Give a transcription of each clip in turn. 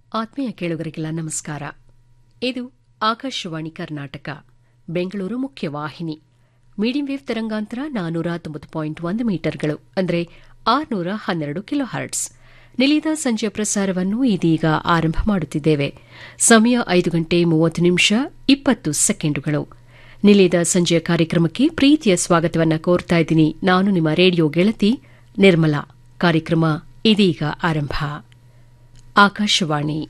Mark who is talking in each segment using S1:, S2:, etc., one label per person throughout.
S1: ಆತ್ಮೀಯ ಕೇಳುಗರಿಗೆಲ್ಲ ನಮಸ್ಕಾರ ಇದು ಆಕಾಶವಾಣಿ ಕರ್ನಾಟಕ ಬೆಂಗಳೂರು ಮುಖ್ಯವಾಹಿನಿ ಮೀಡಿಯಂ ವೇವ್ ತರಂಗಾಂತರ ನಾನೂರ ತೊಂಬತ್ತು ಪಾಯಿಂಟ್ ಒಂದು ಮೀಟರ್ಗಳು ಅಂದರೆ ಆರುನೂರ ಹನ್ನೆರಡು ಕಿಲೋ ಹರ್ಟ್ಸ್ ನಿಲಿದ ಸಂಜೆಯ ಪ್ರಸಾರವನ್ನು ಇದೀಗ ಆರಂಭ ಮಾಡುತ್ತಿದ್ದೇವೆ ಸಮಯ ಐದು ಗಂಟೆ ಮೂವತ್ತು ನಿಮಿಷ ಇಪ್ಪತ್ತು ಸೆಕೆಂಡುಗಳು ನಿಲಿದ ಸಂಜೆಯ ಕಾರ್ಯಕ್ರಮಕ್ಕೆ ಪ್ರೀತಿಯ ಸ್ವಾಗತವನ್ನು ಕೋರ್ತಾ ಇದ್ದೀನಿ ನಾನು ನಿಮ್ಮ ರೇಡಿಯೋ ಗೆಳತಿ ನಿರ್ಮಲಾ ಕಾರ್ಯಕ್ರಮ ಇದೀಗ ಆರಂಭ ಆಕಾಶವಾಣಿ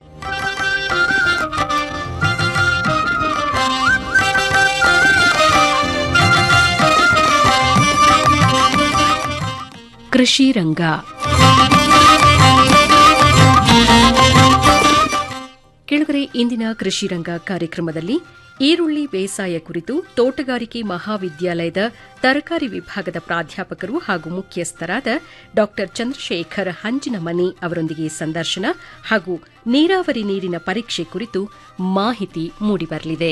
S1: ಕೃಷಿ ರಂಗ ಕೆಳಗರೆ ಇಂದಿನ ಕೃಷಿ ರಂಗ ಕಾರ್ಯಕ್ರಮದಲ್ಲಿ ಈರುಳ್ಳಿ ಬೇಸಾಯ ಕುರಿತು ತೋಟಗಾರಿಕೆ ಮಹಾವಿದ್ಯಾಲಯದ ತರಕಾರಿ ವಿಭಾಗದ ಪ್ರಾಧ್ಯಾಪಕರು ಹಾಗೂ ಮುಖ್ಯಸ್ಥರಾದ ಡಾ ಚಂದ್ರಶೇಖರ್ ಹಂಜಿನಮನಿ ಅವರೊಂದಿಗೆ ಸಂದರ್ಶನ ಹಾಗೂ ನೀರಾವರಿ ನೀರಿನ ಪರೀಕ್ಷೆ ಕುರಿತು ಮಾಹಿತಿ ಮೂಡಿಬರಲಿದೆ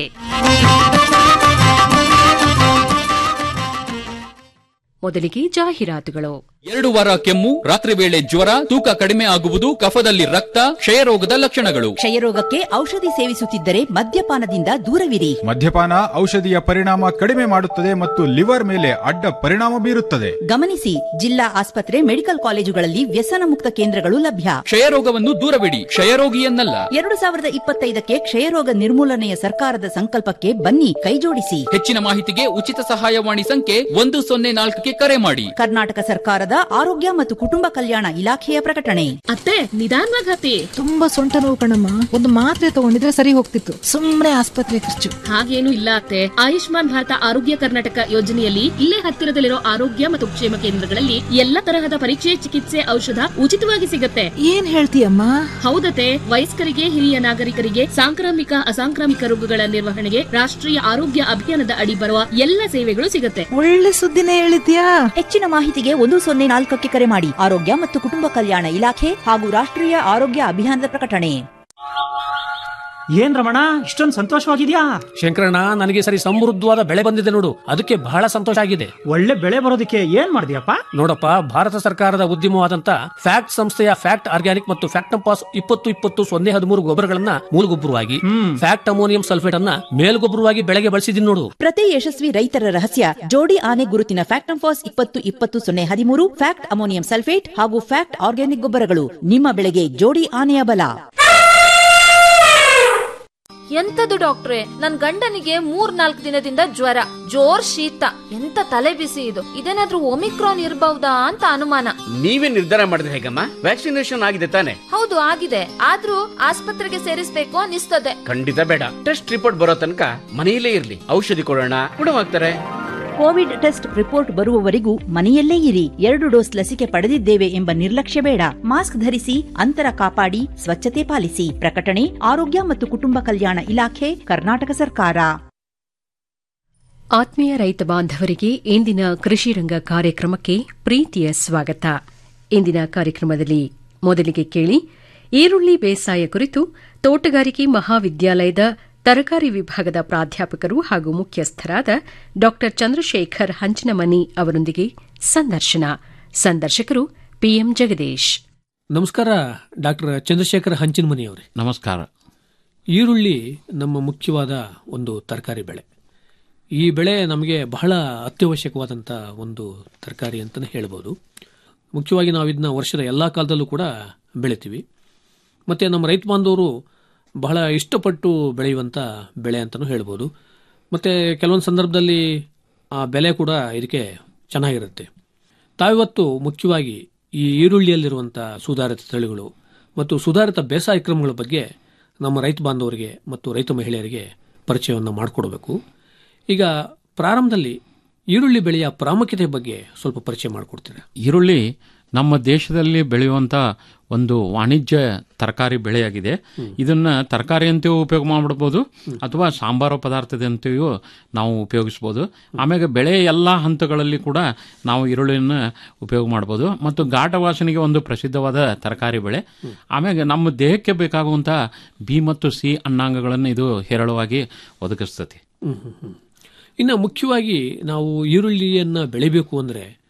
S1: ಮೊದಲಿಗೆ ಜಾಹೀರಾತುಗಳು
S2: ಎರಡು ವಾರ ಕೆಮ್ಮು ರಾತ್ರಿ ವೇಳೆ ಜ್ವರ ತೂಕ ಕಡಿಮೆ ಆಗುವುದು ಕಫದಲ್ಲಿ ರಕ್ತ ಕ್ಷಯರೋಗದ ಲಕ್ಷಣಗಳು
S3: ಕ್ಷಯರೋಗಕ್ಕೆ ಔಷಧಿ ಸೇವಿಸುತ್ತಿದ್ದರೆ ಮದ್ಯಪಾನದಿಂದ ದೂರವಿರಿ
S4: ಮದ್ಯಪಾನ ಔಷಧಿಯ ಪರಿಣಾಮ ಕಡಿಮೆ ಮಾಡುತ್ತದೆ ಮತ್ತು ಲಿವರ್ ಮೇಲೆ ಅಡ್ಡ ಪರಿಣಾಮ ಬೀರುತ್ತದೆ
S3: ಗಮನಿಸಿ ಜಿಲ್ಲಾ ಆಸ್ಪತ್ರೆ ಮೆಡಿಕಲ್ ಕಾಲೇಜುಗಳಲ್ಲಿ ವ್ಯಸನ ಮುಕ್ತ ಕೇಂದ್ರಗಳು ಲಭ್ಯ
S2: ಕ್ಷಯರೋಗವನ್ನು ದೂರವಿಡಿ ಕ್ಷಯರೋಗಿಯನ್ನಲ್ಲ
S3: ಎರಡು ಸಾವಿರದ ಇಪ್ಪತ್ತೈದಕ್ಕೆ ಕ್ಷಯರೋಗ ನಿರ್ಮೂಲನೆಯ ಸರ್ಕಾರದ ಸಂಕಲ್ಪಕ್ಕೆ ಬನ್ನಿ ಕೈಜೋಡಿಸಿ
S2: ಹೆಚ್ಚಿನ ಮಾಹಿತಿಗೆ ಉಚಿತ ಸಹಾಯವಾಣಿ ಸಂಖ್ಯೆ ಒಂದು ಸೊನ್ನೆ ನಾಲ್ಕಕ್ಕೆ ಕರೆ ಮಾಡಿ
S3: ಕರ್ನಾಟಕ ಸರ್ಕಾರದ ಆರೋಗ್ಯ ಮತ್ತು ಕುಟುಂಬ ಕಲ್ಯಾಣ ಇಲಾಖೆಯ ಪ್ರಕಟಣೆ
S5: ಅತ್ತೆ ನಿಧಾನವಾಗಿ ಹತ್ತಿ
S6: ತುಂಬಾ ಸೊಂಟ ನೋವು ಕಣಮ್ಮ ಒಂದು ಮಾತ್ರೆ ತಗೊಂಡಿದ್ರೆ ಸರಿ ಹೋಗ್ತಿತ್ತು ಸುಮ್ನೆ ಆಸ್ಪತ್ರೆ ಖರ್ಚು
S5: ಹಾಗೇನು ಇಲ್ಲ ಅತ್ತೆ ಆಯುಷ್ಮಾನ್ ಭಾರತ ಆರೋಗ್ಯ ಕರ್ನಾಟಕ ಯೋಜನೆಯಲ್ಲಿ ಇಲ್ಲೇ ಹತ್ತಿರದಲ್ಲಿರೋ ಆರೋಗ್ಯ ಮತ್ತು ಕ್ಷೇಮ ಕೇಂದ್ರಗಳಲ್ಲಿ ಎಲ್ಲ ತರಹದ ಪರೀಕ್ಷೆ ಚಿಕಿತ್ಸೆ ಔಷಧ ಉಚಿತವಾಗಿ ಸಿಗತ್ತೆ
S6: ಏನ್ ಹೇಳ್ತೀಯಮ್ಮ
S5: ಹೌದತೆ ವಯಸ್ಕರಿಗೆ ಹಿರಿಯ ನಾಗರಿಕರಿಗೆ ಸಾಂಕ್ರಾಮಿಕ ಅಸಾಂಕ್ರಾಮಿಕ ರೋಗಗಳ ನಿರ್ವಹಣೆಗೆ ರಾಷ್ಟ್ರೀಯ ಆರೋಗ್ಯ ಅಭಿಯಾನದ ಅಡಿ ಬರುವ ಎಲ್ಲ ಸೇವೆಗಳು ಸಿಗತ್ತೆ
S6: ಒಳ್ಳೆ ಸುದ್ದಿನೇ ಹೇಳಿದ್ಯಾ
S3: ಹೆಚ್ಚಿನ ಮಾಹಿತಿಗೆ ಒಂದು ಸೊನ್ನೆ ನಾಲ್ಕಕ್ಕೆ ಕರೆ ಮಾಡಿ ಆರೋಗ್ಯ ಮತ್ತು ಕುಟುಂಬ ಕಲ್ಯಾಣ ಇಲಾಖೆ ಹಾಗೂ ರಾಷ್ಟ್ರೀಯ ಆರೋಗ್ಯ ಅಭಿಯಾನದ ಪ್ರಕಟಣೆ
S7: ಏನ್ ರಮಣ ಇಷ್ಟೊಂದು ಸಂತೋಷವಾಗಿದ್ಯಾ
S8: ಶಂಕರಣ್ಣ ನನಗೆ ಸರಿ ಸಮೃದ್ಧವಾದ ಬೆಳೆ ಬಂದಿದೆ ನೋಡು ಅದಕ್ಕೆ ಬಹಳ ಸಂತೋಷ ಆಗಿದೆ
S7: ಒಳ್ಳೆ ಬೆಳೆ ಬರೋದಕ್ಕೆ ಏನ್ ಮಾಡಿದ್ಯಪ್ಪ
S8: ನೋಡಪ್ಪ ಭಾರತ ಸರ್ಕಾರದ ಉದ್ಯಮವಾದಂತ ಫ್ಯಾಕ್ಟ್ ಸಂಸ್ಥೆಯ ಫ್ಯಾಕ್ಟ್ ಆರ್ಗ್ಯಾನಿಕ್ ಮತ್ತು ಫ್ಯಾಕ್ಟಂಪಾಸ್ ಇಪ್ಪತ್ತು ಇಪ್ಪತ್ತು ಸೊನ್ನೆ ಹದಿಮೂರು ಗೊಬ್ಬರಗಳನ್ನ ಮೂಲಗೊಬ್ಬರವಾಗಿ ಫ್ಯಾಕ್ಟ್ ಅಮೋನಿಯಂ ಸಲ್ಫೇಟ್ ಅನ್ನ ಮೇಲ್ಗೊಬ್ಬರವಾಗಿ ಬೆಳೆಗೆ ಬಳಸಿದೀನಿ ನೋಡು
S3: ಪ್ರತಿ ಯಶಸ್ವಿ ರೈತರ ರಹಸ್ಯ ಜೋಡಿ ಆನೆ ಗುರುತಿನ ಫ್ಯಾಕ್ಟಂಫಾಸ್ ಇಪ್ಪತ್ತು ಇಪ್ಪತ್ತು ಸೊನ್ನೆ ಹದಿಮೂರು ಫ್ಯಾಕ್ಟ್ ಅಮೋನಿಯಂ ಸಲ್ಫೇಟ್ ಹಾಗೂ ಫ್ಯಾಕ್ಟ್ ಆರ್ಗ್ಯಾನಿಕ್ ಗೊಬ್ಬರಗಳು ನಿಮ್ಮ ಬೆಳೆಗೆ ಜೋಡಿ ಆನೆಯ ಬಲ
S9: ಎಂತದು ಡಾಕ್ಟ್ರೆ ನನ್ ಗಂಡನಿಗೆ ಮೂರ್ ನಾಲ್ಕು ದಿನದಿಂದ ಜ್ವರ ಜೋರ್ ಶೀತ ಎಂತ ತಲೆ ಬಿಸಿ ಇದು ಇದೇನಾದ್ರೂ ಒಮಿಕ್ರಾನ್ ಇರಬಹುದಾ ಅಂತ ಅನುಮಾನ
S10: ನೀವೇ ನಿರ್ಧಾರ ಮಾಡಿದ್ರೆ ಹೇಗಮ್ಮ ವ್ಯಾಕ್ಸಿನೇಷನ್ ಆಗಿದೆ ತಾನೆ
S9: ಹೌದು ಆಗಿದೆ ಆದ್ರೂ ಆಸ್ಪತ್ರೆಗೆ ಸೇರಿಸ್ಬೇಕು ಅನಿಸ್ತದೆ
S10: ಖಂಡಿತ ಬೇಡ ಟೆಸ್ಟ್ ರಿಪೋರ್ಟ್ ಬರೋ ತನಕ ಮನೆಯಲ್ಲೇ ಇರ್ಲಿ ಔಷಧಿ ಕೊಡೋಣ ಗುಣವಾಗ್ತಾರೆ
S3: ಕೋವಿಡ್ ಟೆಸ್ಟ್ ರಿಪೋರ್ಟ್ ಬರುವವರೆಗೂ ಮನೆಯಲ್ಲೇ ಇರಿ ಎರಡು ಡೋಸ್ ಲಸಿಕೆ ಪಡೆದಿದ್ದೇವೆ ಎಂಬ ನಿರ್ಲಕ್ಷ್ಯ ಬೇಡ ಮಾಸ್ಕ್ ಧರಿಸಿ ಅಂತರ ಕಾಪಾಡಿ ಸ್ವಚ್ಛತೆ ಪಾಲಿಸಿ ಪ್ರಕಟಣೆ ಆರೋಗ್ಯ ಮತ್ತು ಕುಟುಂಬ ಕಲ್ಯಾಣ ಇಲಾಖೆ ಕರ್ನಾಟಕ ಸರ್ಕಾರ
S1: ಆತ್ಮೀಯ ರೈತ ಬಾಂಧವರಿಗೆ ಇಂದಿನ ಕೃಷಿ ರಂಗ ಕಾರ್ಯಕ್ರಮಕ್ಕೆ ಪ್ರೀತಿಯ ಸ್ವಾಗತ ಇಂದಿನ ಕಾರ್ಯಕ್ರಮದಲ್ಲಿ ಮೊದಲಿಗೆ ಕೇಳಿ ಈರುಳ್ಳಿ ಬೇಸಾಯ ಕುರಿತು ತೋಟಗಾರಿಕೆ ಮಹಾವಿದ್ಯಾಲಯದ ತರಕಾರಿ ವಿಭಾಗದ ಪ್ರಾಧ್ಯಾಪಕರು ಹಾಗೂ ಮುಖ್ಯಸ್ಥರಾದ ಡಾ ಚಂದ್ರಶೇಖರ್ ಹಂಚಿನಮನಿ ಅವರೊಂದಿಗೆ ಸಂದರ್ಶನ ಸಂದರ್ಶಕರು ಪಿಎಂ ಜಗದೀಶ್
S8: ನಮಸ್ಕಾರ ಡಾಕ್ಟರ್ ಚಂದ್ರಶೇಖರ್ ಹಂಚಿನಮನಿ ಅವರೇ
S11: ನಮಸ್ಕಾರ
S8: ಈರುಳ್ಳಿ ನಮ್ಮ ಮುಖ್ಯವಾದ ಒಂದು ತರಕಾರಿ ಬೆಳೆ ಈ ಬೆಳೆ ನಮಗೆ ಬಹಳ ಅತ್ಯವಶ್ಯಕವಾದಂಥ ಒಂದು ತರಕಾರಿ ಅಂತಲೇ ಹೇಳ್ಬೋದು ಮುಖ್ಯವಾಗಿ ನಾವು ಇದನ್ನ ವರ್ಷದ ಎಲ್ಲ ಕಾಲದಲ್ಲೂ ಕೂಡ ಬೆಳಿತೀವಿ ಮತ್ತು ನಮ್ಮ ರೈತ ಬಾಂಧವರು ಬಹಳ ಇಷ್ಟಪಟ್ಟು ಬೆಳೆಯುವಂಥ ಬೆಳೆ ಅಂತಲೂ ಹೇಳ್ಬೋದು ಮತ್ತು ಕೆಲವೊಂದು ಸಂದರ್ಭದಲ್ಲಿ ಆ ಬೆಲೆ ಕೂಡ ಇದಕ್ಕೆ ಚೆನ್ನಾಗಿರುತ್ತೆ ತಾವಿವತ್ತು ಮುಖ್ಯವಾಗಿ ಈ ಈರುಳ್ಳಿಯಲ್ಲಿರುವಂಥ ಸುಧಾರಿತ ತಳಿಗಳು ಮತ್ತು ಸುಧಾರಿತ ಬೇಸಾಯ ಕ್ರಮಗಳ ಬಗ್ಗೆ ನಮ್ಮ ರೈತ ಬಾಂಧವರಿಗೆ ಮತ್ತು ರೈತ ಮಹಿಳೆಯರಿಗೆ ಪರಿಚಯವನ್ನು ಮಾಡಿಕೊಡ್ಬೇಕು ಈಗ ಪ್ರಾರಂಭದಲ್ಲಿ ಈರುಳ್ಳಿ ಬೆಳೆಯ ಪ್ರಾಮುಖ್ಯತೆ ಬಗ್ಗೆ ಸ್ವಲ್ಪ ಪರಿಚಯ ಮಾಡಿಕೊಡ್ತೀರಾ
S11: ಈರುಳ್ಳಿ ನಮ್ಮ ದೇಶದಲ್ಲಿ ಬೆಳೆಯುವಂತ ಒಂದು ವಾಣಿಜ್ಯ ತರಕಾರಿ ಬೆಳೆಯಾಗಿದೆ ಇದನ್ನ ತರಕಾರಿಯಂತೆಯೂ ಉಪಯೋಗ ಮಾಡಬಹುದು ಅಥವಾ ಸಾಂಬಾರು ಪದಾರ್ಥದಂತೆಯೂ ನಾವು ಉಪಯೋಗಿಸ್ಬೋದು ಆಮೇಲೆ ಬೆಳೆ ಎಲ್ಲ ಹಂತಗಳಲ್ಲಿ ಕೂಡ ನಾವು ಈರುಳ್ಳಿಯನ್ನು ಉಪಯೋಗ ಮಾಡ್ಬೋದು ಮತ್ತು ಘಾಟ ವಾಸನೆಗೆ ಒಂದು ಪ್ರಸಿದ್ಧವಾದ ತರಕಾರಿ ಬೆಳೆ ಆಮೇಲೆ ನಮ್ಮ ದೇಹಕ್ಕೆ ಬೇಕಾಗುವಂಥ ಬಿ ಮತ್ತು ಸಿ ಅನ್ನಾಂಗಗಳನ್ನು ಇದು ಹೇರಳವಾಗಿ ಒದಗಿಸ್ತತಿ
S8: ಇನ್ನು ಮುಖ್ಯವಾಗಿ ನಾವು ಈರುಳ್ಳಿಯನ್ನು ಬೆಳಿಬೇಕು ಅಂದರೆ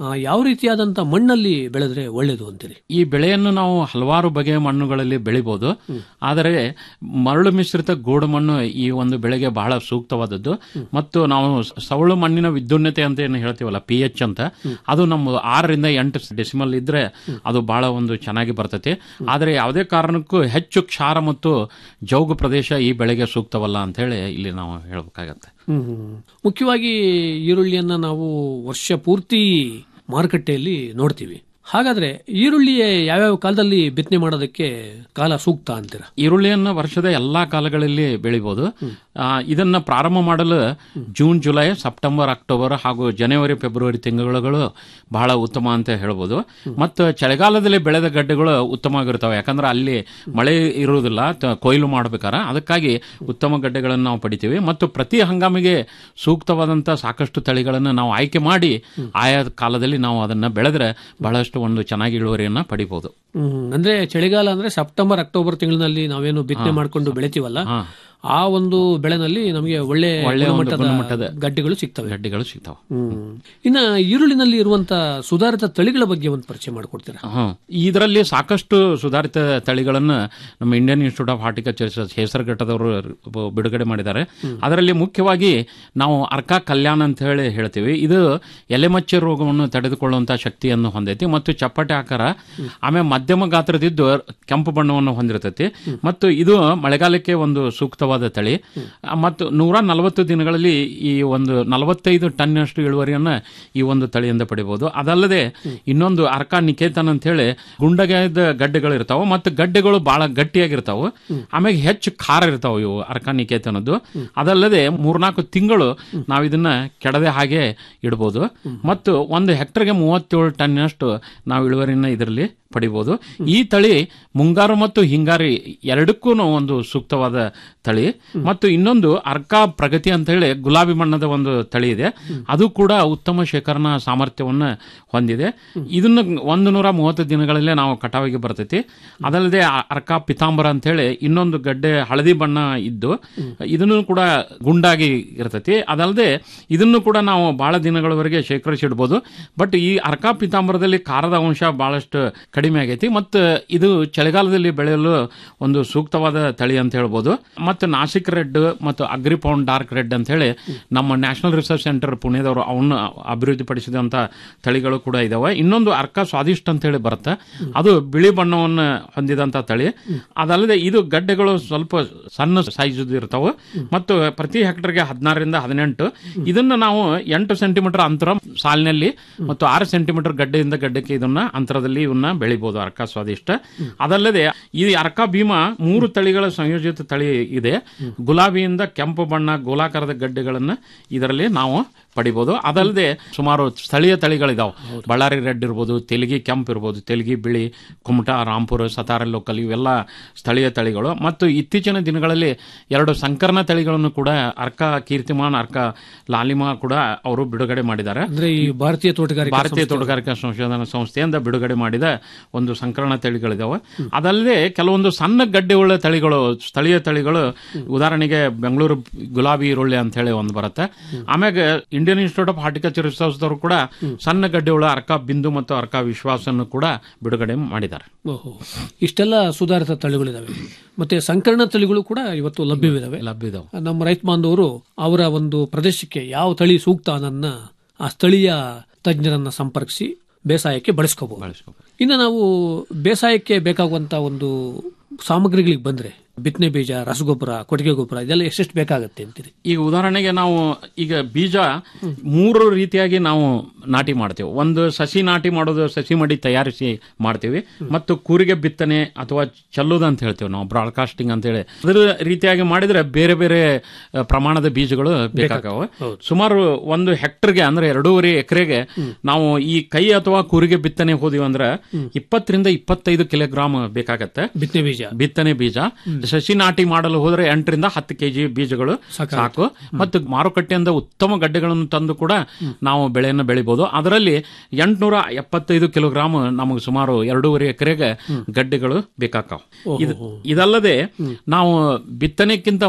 S8: ಆ, ಯಾವ ರೀತಿಯಾದಂತ ಮಣ್ಣಲ್ಲಿ ಬೆಳೆದ್ರೆ ಒಳ್ಳೇದು ಅಂತೀರಿ
S11: ಈ ಬೆಳೆಯನ್ನು ನಾವು ಹಲವಾರು ಬಗೆಯ ಮಣ್ಣುಗಳಲ್ಲಿ ಬೆಳಿಬಹುದು ಆದರೆ ಮರಳು ಮಿಶ್ರಿತ ಗೋಡು ಮಣ್ಣು ಈ ಒಂದು ಬೆಳೆಗೆ ಬಹಳ ಸೂಕ್ತವಾದದ್ದು ಮತ್ತು ನಾವು ಸವಳು ಮಣ್ಣಿನ ವಿದ್ಯುನ್ಯತೆ ಅಂತ ಏನು ಹೇಳ್ತೀವಲ್ಲ ಪಿ ಎಚ್ ಅಂತ ಅದು ನಮ್ಮ ಆರರಿಂದ ಎಂಟು ಡೆಸಿಮಲ್ ಇದ್ರೆ ಅದು ಬಹಳ ಒಂದು ಚೆನ್ನಾಗಿ ಬರ್ತೈತಿ ಆದರೆ ಯಾವುದೇ ಕಾರಣಕ್ಕೂ ಹೆಚ್ಚು ಕ್ಷಾರ ಮತ್ತು ಜೌಗು ಪ್ರದೇಶ ಈ ಬೆಳೆಗೆ ಸೂಕ್ತವಲ್ಲ ಅಂತ ಹೇಳಿ ಇಲ್ಲಿ ನಾವು ಹೇಳಬೇಕಾಗತ್ತೆ
S8: ಹ್ಮ್ ಹ್ಮ್. ಮುಖ್ಯವಾಗಿ ಈರುಳ್ಳಿಯನ್ನ ನಾವು ವರ್ಷ ಪೂರ್ತಿ ಮಾರುಕಟ್ಟೆಯಲ್ಲಿ ನೋಡ್ತೀವಿ ಹಾಗಾದ್ರೆ ಈರುಳ್ಳಿಯ ಯಾವ್ಯಾವ ಕಾಲದಲ್ಲಿ ಬಿತ್ತನೆ ಮಾಡೋದಕ್ಕೆ ಕಾಲ ಸೂಕ್ತ ಅಂತೀರಾ
S11: ಈರುಳ್ಳಿಯನ್ನು ವರ್ಷದ ಎಲ್ಲಾ ಕಾಲಗಳಲ್ಲಿ ಬೆಳಿಬಹುದು ಆ, ಇದನ್ನ ಪ್ರಾರಂಭ ಮಾಡಲು ಜೂನ್ ಜುಲೈ ಸೆಪ್ಟೆಂಬರ್ ಅಕ್ಟೋಬರ್ ಹಾಗೂ ಜನವರಿ ಫೆಬ್ರವರಿ ತಿಂಗಳುಗಳು ಬಹಳ ಉತ್ತಮ ಅಂತ ಹೇಳ್ಬೋದು ಮತ್ತು ಚಳಿಗಾಲದಲ್ಲಿ ಬೆಳೆದ ಗಡ್ಡೆಗಳು ಉತ್ತಮವಾಗಿರ್ತವೆ ಯಾಕಂದ್ರೆ ಅಲ್ಲಿ ಮಳೆ ಇರುವುದಿಲ್ಲ ತ- ಕೊಯ್ಲು ಮಾಡ್ಬೇಕಾರ ಅದಕ್ಕಾಗಿ ಉತ್ತಮ ಗಡ್ಡೆಗಳನ್ನು ನಾವು ಪಡಿತೀವಿ ಮತ್ತು ಪ್ರತಿ ಹಂಗಾಮಿಗೆ ಸೂಕ್ತವಾದಂಥ ಸಾಕಷ್ಟು ತಳಿಗಳನ್ನು ನಾವು ಆಯ್ಕೆ ಮಾಡಿ ಆಯಾ ಕಾಲದಲ್ಲಿ ನಾವು ಅದನ್ನ ಬೆಳೆದ್ರೆ ಬಹಳಷ್ಟು ಒಂದು ಚೆನ್ನಾಗಿ ಇಳುವರಿಯನ್ನ ಪಡಿಬಹುದು
S8: ಹ್ಮ್ ಅಂದ್ರೆ ಚಳಿಗಾಲ ಅಂದ್ರೆ ಸೆಪ್ಟೆಂಬರ್ ಅಕ್ಟೋಬರ್ ತಿಂಗಳಿನಲ್ಲಿ ನಾವೇನು ಬಿತ್ತನೆ ಮಾಡ್ಕೊಂಡು ಬೆಳಿತೀವಲ್ಲ ಆ ಒಂದು ಬೆಳೆನಲ್ಲಿ ನಮಗೆ ಒಳ್ಳೆ
S11: ಒಳ್ಳೆ ಒಂದು
S8: ಗುಣಮಟ್ಟದ
S11: ಗುಣಮಟ್ಟದ
S8: ಗಡ್ಡೆಗಳು ಸಿಗ್ತವೆ
S11: ಗಡ್ಡೆಗಳು ಸಿಗ್ತಾವೆ
S8: ಹ್ಮ್ ಇನ್ನ ಈರುಳ್ಳಿನಲ್ಲಿ ಇರುವಂತ ಸುಧಾರಿತ ತಳಿಗಳ ಬಗ್ಗೆ ಒಂದು ಪರಿಚಯ ಮಾಡಿಕೊಡ್ತೀರಾ
S11: ಹ್ಮ್ ಇದರಲ್ಲಿ ಸಾಕಷ್ಟು ಸುಧಾರಿತ ತಳಿಗಳನ್ನು ನಮ್ಮ ಇಂಡಿಯನ್ ಇನ್ಸ್ಟಿಟ್ಯೂಟ್ ಆಫ್ ಹಾರ್ಟಿಕಲ್ಚರ್ ಹೆಸರುಘಟ್ಟದವರು ಬಿಡುಗಡೆ ಮಾಡಿದ್ದಾರೆ ಅದರಲ್ಲಿ ಮುಖ್ಯವಾಗಿ ನಾವು ಅರ್ಕಾ ಕಲ್ಯಾಣ ಅಂತ ಹೇಳಿ ಹೇಳ್ತೀವಿ ಇದು ಎಲೆಮಚ್ಚೆ ರೋಗವನ್ನು ತಡೆದುಕೊಳ್ಳುವಂತಹ ಶಕ್ತಿಯನ್ನು ಹೊಂದೈತಿ ಮತ್ತು ಚಪ್ಪಟೆ ಆಕಾರ ಆಮೇಲೆ ಮಧ್ಯಮ ಗಾತ್ರದಿದ್ದು ಕೆಂಪು ಬಣ್ಣವನ್ನು ಹೊಂದಿರ್ತೈತಿ ಮತ್ತು ಇದು ಮಳೆಗಾಲಕ್ಕೆ ಒಂದು ಸೂಕ್ತವಾದ ತಳಿ ಆ, ಮತ್ತು ನೂರ ನಲವತ್ತು ದಿನಗಳಲ್ಲಿ ಈ ಒಂದು ನಲವತ್ತೈದು ಟನ್ನಷ್ಟು ಇಳುವರಿಯನ್ನ ಈ ಒಂದು ತಳಿಯಿಂದ ಪಡಿಬಹುದು ಅದಲ್ಲದೆ ಇನ್ನೊಂದು ಅರ್ಕಾ ನಿಕೇತನ್ ಅಂತ ಹೇಳಿ ಗುಂಡಗಾಯದ ಗಡ್ಡೆಗಳು ಇರ್ತಾವೆ ಮತ್ತು ಗಡ್ಡೆಗಳು ಬಹಳ ಗಟ್ಟಿಯಾಗಿರ್ತಾವೆ ಆಮೇಲೆ ಹೆಚ್ಚು ಖಾರ ಇರ್ತಾವೆ ಇವು ಅರ್ಕಾ ನಿಕೇತನದ್ದು ಅದಲ್ಲದೆ ಮೂರ್ನಾಲ್ಕು ತಿಂಗಳು ನಾವು ಇದನ್ನ ಕೆಡದೆ ಹಾಗೆ ಇಡಬಹುದು ಮತ್ತು ಒಂದು ಹೆಕ್ಟರ್ಗೆ ಮೂವತ್ತೇಳು ಟನ್ನಷ್ಟು ನಾವು ಇಳುವರಿನ ಇದರಲ್ಲಿ ಪಡಿಬಹುದು ಈ ತಳಿ ಮುಂಗಾರು ಮತ್ತು ಹಿಂಗಾರಿ ಎರಡಕ್ಕೂ ಒಂದು ಸೂಕ್ತವಾದ ತಳಿ ಮತ್ತು ಇನ್ನೊಂದು ಅರ್ಕಾ ಪ್ರಗತಿ ಅಂತ ಹೇಳಿ ಗುಲಾಬಿ ಬಣ್ಣದ ಒಂದು ತಳಿ ಇದೆ ಅದು ಕೂಡ ಉತ್ತಮ ಶೇಖರಣಾ ಸಾಮರ್ಥ್ಯವನ್ನು ಹೊಂದಿದೆ ಇದನ್ನ ಒಂದು ನೂರ ಮೂವತ್ತು ದಿನಗಳಲ್ಲೇ ನಾವು ಕಟಾವಿಗೆ ಬರ್ತೈತಿ ಅದಲ್ಲದೆ ಆ ಅರ್ಕಾ ಪಿತಾಂಬರ ಅಂತ ಹೇಳಿ ಇನ್ನೊಂದು ಗಡ್ಡೆ ಹಳದಿ ಬಣ್ಣ ಇದ್ದು ಇದನ್ನು ಕೂಡ ಗುಂಡಾಗಿ ಇರ್ತೈತಿ ಅದಲ್ಲದೆ ಇದನ್ನು ಕೂಡ ನಾವು ಬಹಳ ದಿನಗಳವರೆಗೆ ಶೇಖರಿಸಿಡ್ಬೋದು ಬಟ್ ಈ ಅರ್ಕಾ ಪಿತಾಂಬರದಲ್ಲಿ ಖಾರದ ಅಂಶ ಬಹಳಷ್ಟು ಕಡಿಮೆ ಆಗೈತಿ ಮತ್ತು ಇದು ಚಳಿಗಾಲದಲ್ಲಿ ಬೆಳೆಯಲು ಒಂದು ಸೂಕ್ತವಾದ ತಳಿ ಅಂತ ಹೇಳ್ಬೋದು ಮತ್ತು ನಾಸಿಕ್ ರೆಡ್ ಮತ್ತು ಅಗ್ರಿಪೌಂಡ್ ಡಾರ್ಕ್ ರೆಡ್ ಅಂತ ಹೇಳಿ ನಮ್ಮ ನ್ಯಾಷನಲ್ ರಿಸರ್ಚ್ ಸೆಂಟರ್ ಪುಣೆದವರು ಅವನ್ನ ಅಭಿವೃದ್ಧಿಪಡಿಸಿದಂಥ ತಳಿಗಳು ಕೂಡ ಇದಾವೆ ಇನ್ನೊಂದು ಅರ್ಕ ಸ್ವಾದಿಷ್ಟ ಅಂತ ಹೇಳಿ ಬರುತ್ತೆ ಅದು ಬಿಳಿ ಬಣ್ಣವನ್ನು ಹೊಂದಿದಂಥ ತಳಿ ಅದಲ್ಲದೆ ಇದು ಗಡ್ಡೆಗಳು ಸ್ವಲ್ಪ ಸಣ್ಣ ಸೈಜ್ ಇರ್ತಾವೆ ಮತ್ತು ಪ್ರತಿ ಹೆಕ್ಟರ್ಗೆ ಹದಿನಾರರಿಂದ ಹದಿನೆಂಟು ಇದನ್ನ ನಾವು ಎಂಟು ಸೆಂಟಿಮೀಟರ್ ಅಂತರ ಸಾಲಿನಲ್ಲಿ ಮತ್ತು ಆರು ಸೆಂಟಿಮೀಟರ್ ಗಡ್ಡೆಯಿಂದ ಗಡ್ಡೆಗೆ ಇದನ್ನ ಅಂತರದಲ್ಲಿ ಇವನ್ನ ಬೆಳಿಬಹುದು ಅರ್ಕ ಸ್ವಾದಿಷ್ಟ ಅದಲ್ಲದೆ ಈ ಅರ್ಕ ಭೀಮಾ ಮೂರು ತಳಿಗಳ ಸಂಯೋಜಿತ ತಳಿ ಇದೆ ಗುಲಾಬಿಯಿಂದ ಕೆಂಪು ಬಣ್ಣ ಗೋಲಾಕಾರದ ಗಡ್ಡೆಗಳನ್ನ ಇದರಲ್ಲಿ ನಾವು ಪಡಿಬಹುದು ಅದಲ್ಲದೆ ಸುಮಾರು ಸ್ಥಳೀಯ ತಳಿಗಳಿದಾವೆ ಬಳ್ಳಾರಿ ರೆಡ್ ಇರ್ಬೋದು ತೆಲಗಿ ಕೆಂಪು ಇರ್ಬೋದು ತೆಲಗಿ ಬಿಳಿ ಕುಮಟಾ ರಾಂಪುರ ಸತಾರ ಲೋಕಲ್ ಇವೆಲ್ಲ ಸ್ಥಳೀಯ ತಳಿಗಳು ಮತ್ತು ಇತ್ತೀಚಿನ ದಿನಗಳಲ್ಲಿ ಎರಡು ಸಂಕರಣ ತಳಿಗಳನ್ನು ಕೂಡ ಅರ್ಕ ಕೀರ್ತಿಮಾನ್ ಅರ್ಕ ಲಾಲಿಮಾ ಕೂಡ ಅವರು ಬಿಡುಗಡೆ ಮಾಡಿದ್ದಾರೆ
S8: ಅಂದ್ರೆ ಈ ಭಾರತೀಯ ತೋಟಗಾರಿಕಾ
S11: ಭಾರತೀಯ
S8: ಸಂಸ್ಥೆ-
S11: ತೋಟಗಾರಿಕಾ ಸಂಶೋಧನಾ ಸಂಸ್ಥೆಯಿಂದ ಬಿಡುಗಡೆ ಮಾಡಿದ ಒಂದು ಸಂಕರಣ ತಳಿಗಳಿದಾವೆ ಅದಲ್ಲದೆ ಕೆಲವೊಂದು ಸಣ್ಣ ಗಡ್ಡೆ ಉಳ್ಳ ತಳಿಗಳು ಸ್ಥಳೀಯ ತಳಿಗಳು ಉದಾಹರಣೆಗೆ ಬೆಂಗಳೂರು ಗುಲಾಬಿ ಈರುಳ್ಳಿ ಅಂತ ಹೇಳಿ ಒಂದು ಬರುತ್ತೆ ಆಮ್ಯಾಗ ಇಂಡಿಯನ್ ಇನ್ಸ್ಟಿಟ್ಯೂಟ್ ಆಫ್ ಹಾರ್ಟಿಕಲ್ಚರ್ ರಿಸರ್ಚ್ದವರು ಕೂಡ ಸಣ್ಣ ಗಡ್ಡೆ ಉಳ್ಳ ಅರ್ಕ ಬಿಂದು ಮತ್ತು ಅರ್ಕ ವಿಶ್ವಾಸನ್ನು ಕೂಡ ಬಿಡುಗಡೆ ಮಾಡಿದ್ದಾರೆ
S8: ಓಹೋ ಇಷ್ಟೆಲ್ಲ ಸುಧಾರಿತ ತಳಿಗಳಿದಾವೆ ಮತ್ತೆ ಸಂಕರಣ ತಳಿಗಳು ಕೂಡ ಇವತ್ತು ಲಭ್ಯವಿದಾವೆ
S11: ಲಭ್ಯ ಇದಾವೆ
S8: ನಮ್ಮ ರೈತ ಬಾಂಧವರು ಅವರ ಒಂದು ಪ್ರದೇಶಕ್ಕೆ ಯಾವ ತಳಿ ಸೂಕ್ತ ಅನ್ನೋದನ್ನ ಆ ಸ್ಥಳೀಯ ತಜ್ಞರನ್ನ ಸಂಪರ್ಕಿಸಿ ಬೇಸಾಯಕ್ಕೆ ಬಳಸ್ಕೋಬಹುದು ಇನ್ನು ನಾವು ಬೇಸಾಯಕ್ಕೆ ಬೇಕಾಗುವಂತ ಒಂದು ಸಾಮಗ್ರಿಗಳಿಗೆ ಬಂದ್ರೆ ಬಿತ್ತನೆ ಬೀಜ ರಸಗೊಬ್ಬರ ಕೊಟ್ಟಿಗೆ ಗೊಬ್ಬರ ಇದೆಲ್ಲ ಎಷ್ಟೆಷ್ಟು ಬೇಕಾಗತ್ತೆ ಅಂತೀರಿ
S11: ಈಗ ಉದಾಹರಣೆಗೆ ನಾವು ಈಗ ಬೀಜ ಮೂರು ರೀತಿಯಾಗಿ ನಾವು ನಾಟಿ ಮಾಡ್ತೇವೆ ಒಂದು ಸಸಿ ನಾಟಿ ಮಾಡೋದು ಸಸಿ ಮಡಿ ತಯಾರಿಸಿ ಮಾಡ್ತೀವಿ ಮತ್ತು ಕೂರಿಗೆ ಬಿತ್ತನೆ ಅಥವಾ ಚಲ್ಲೋದು ಅಂತ ಹೇಳ್ತೇವೆ ನಾವು ಬ್ರಾಡ್ಕಾಸ್ಟಿಂಗ್ ಅಂತ ಹೇಳಿ ಅದರ ರೀತಿಯಾಗಿ ಮಾಡಿದ್ರೆ ಬೇರೆ ಬೇರೆ ಆ, ಪ್ರಮಾಣದ ಬೀಜಗಳು ಬೇಕಾಗವೆ ಸುಮಾರು ಒಂದು ಹೆಕ್ಟರ್ಗೆ ಅಂದ್ರೆ ಎರಡೂವರೆ ಎಕರೆಗೆ ನಾವು ಈ ಕೈ ಅಥವಾ ಕೂರಿಗೆ ಬಿತ್ತನೆ ಹೋದಿವಿ ಅಂದ್ರೆ ಇಪ್ಪತ್ತರಿಂದ ಇಪ್ಪತ್ತೈದು ಕಿಲೋಗ್ರಾಮ್ ಬೇಕಾಗತ್ತೆ
S8: ಬಿತ್ತನೆ ಬೀಜ
S11: ಬಿತ್ತನೆ ಬೀಜ ಸಸಿ ನಾಟಿ ಮಾಡಲು ಹೋದ್ರೆ ಎಂಟರಿಂದ ಹತ್ತು ಕೆಜಿ ಬೀಜಗಳು ಸಾಕು ಮತ್ತು ಮಾರುಕಟ್ಟೆಯಿಂದ ಉತ್ತಮ ಗಡ್ಡೆಗಳನ್ನು ತಂದು ಕೂಡ ನಾವು ಬೆಳೆಯನ್ನು ಬೆಳಿಬಹುದು ಅದರಲ್ಲಿ ಎಂಟುನೂರ ಎಪ್ಪತ್ತೈದು ಕಿಲೋಗ್ರಾಮ್ ನಮಗೆ ಸುಮಾರು ಎರಡೂವರೆ ಎಕರೆಗೆ ಗಡ್ಡೆಗಳು ಬೇಕಾಕಾವ್ ಇದು ಇದಲ್ಲದೆ ನಾವು ಬಿತ್ತನೆಕ್ಕಿಂತ ಮು-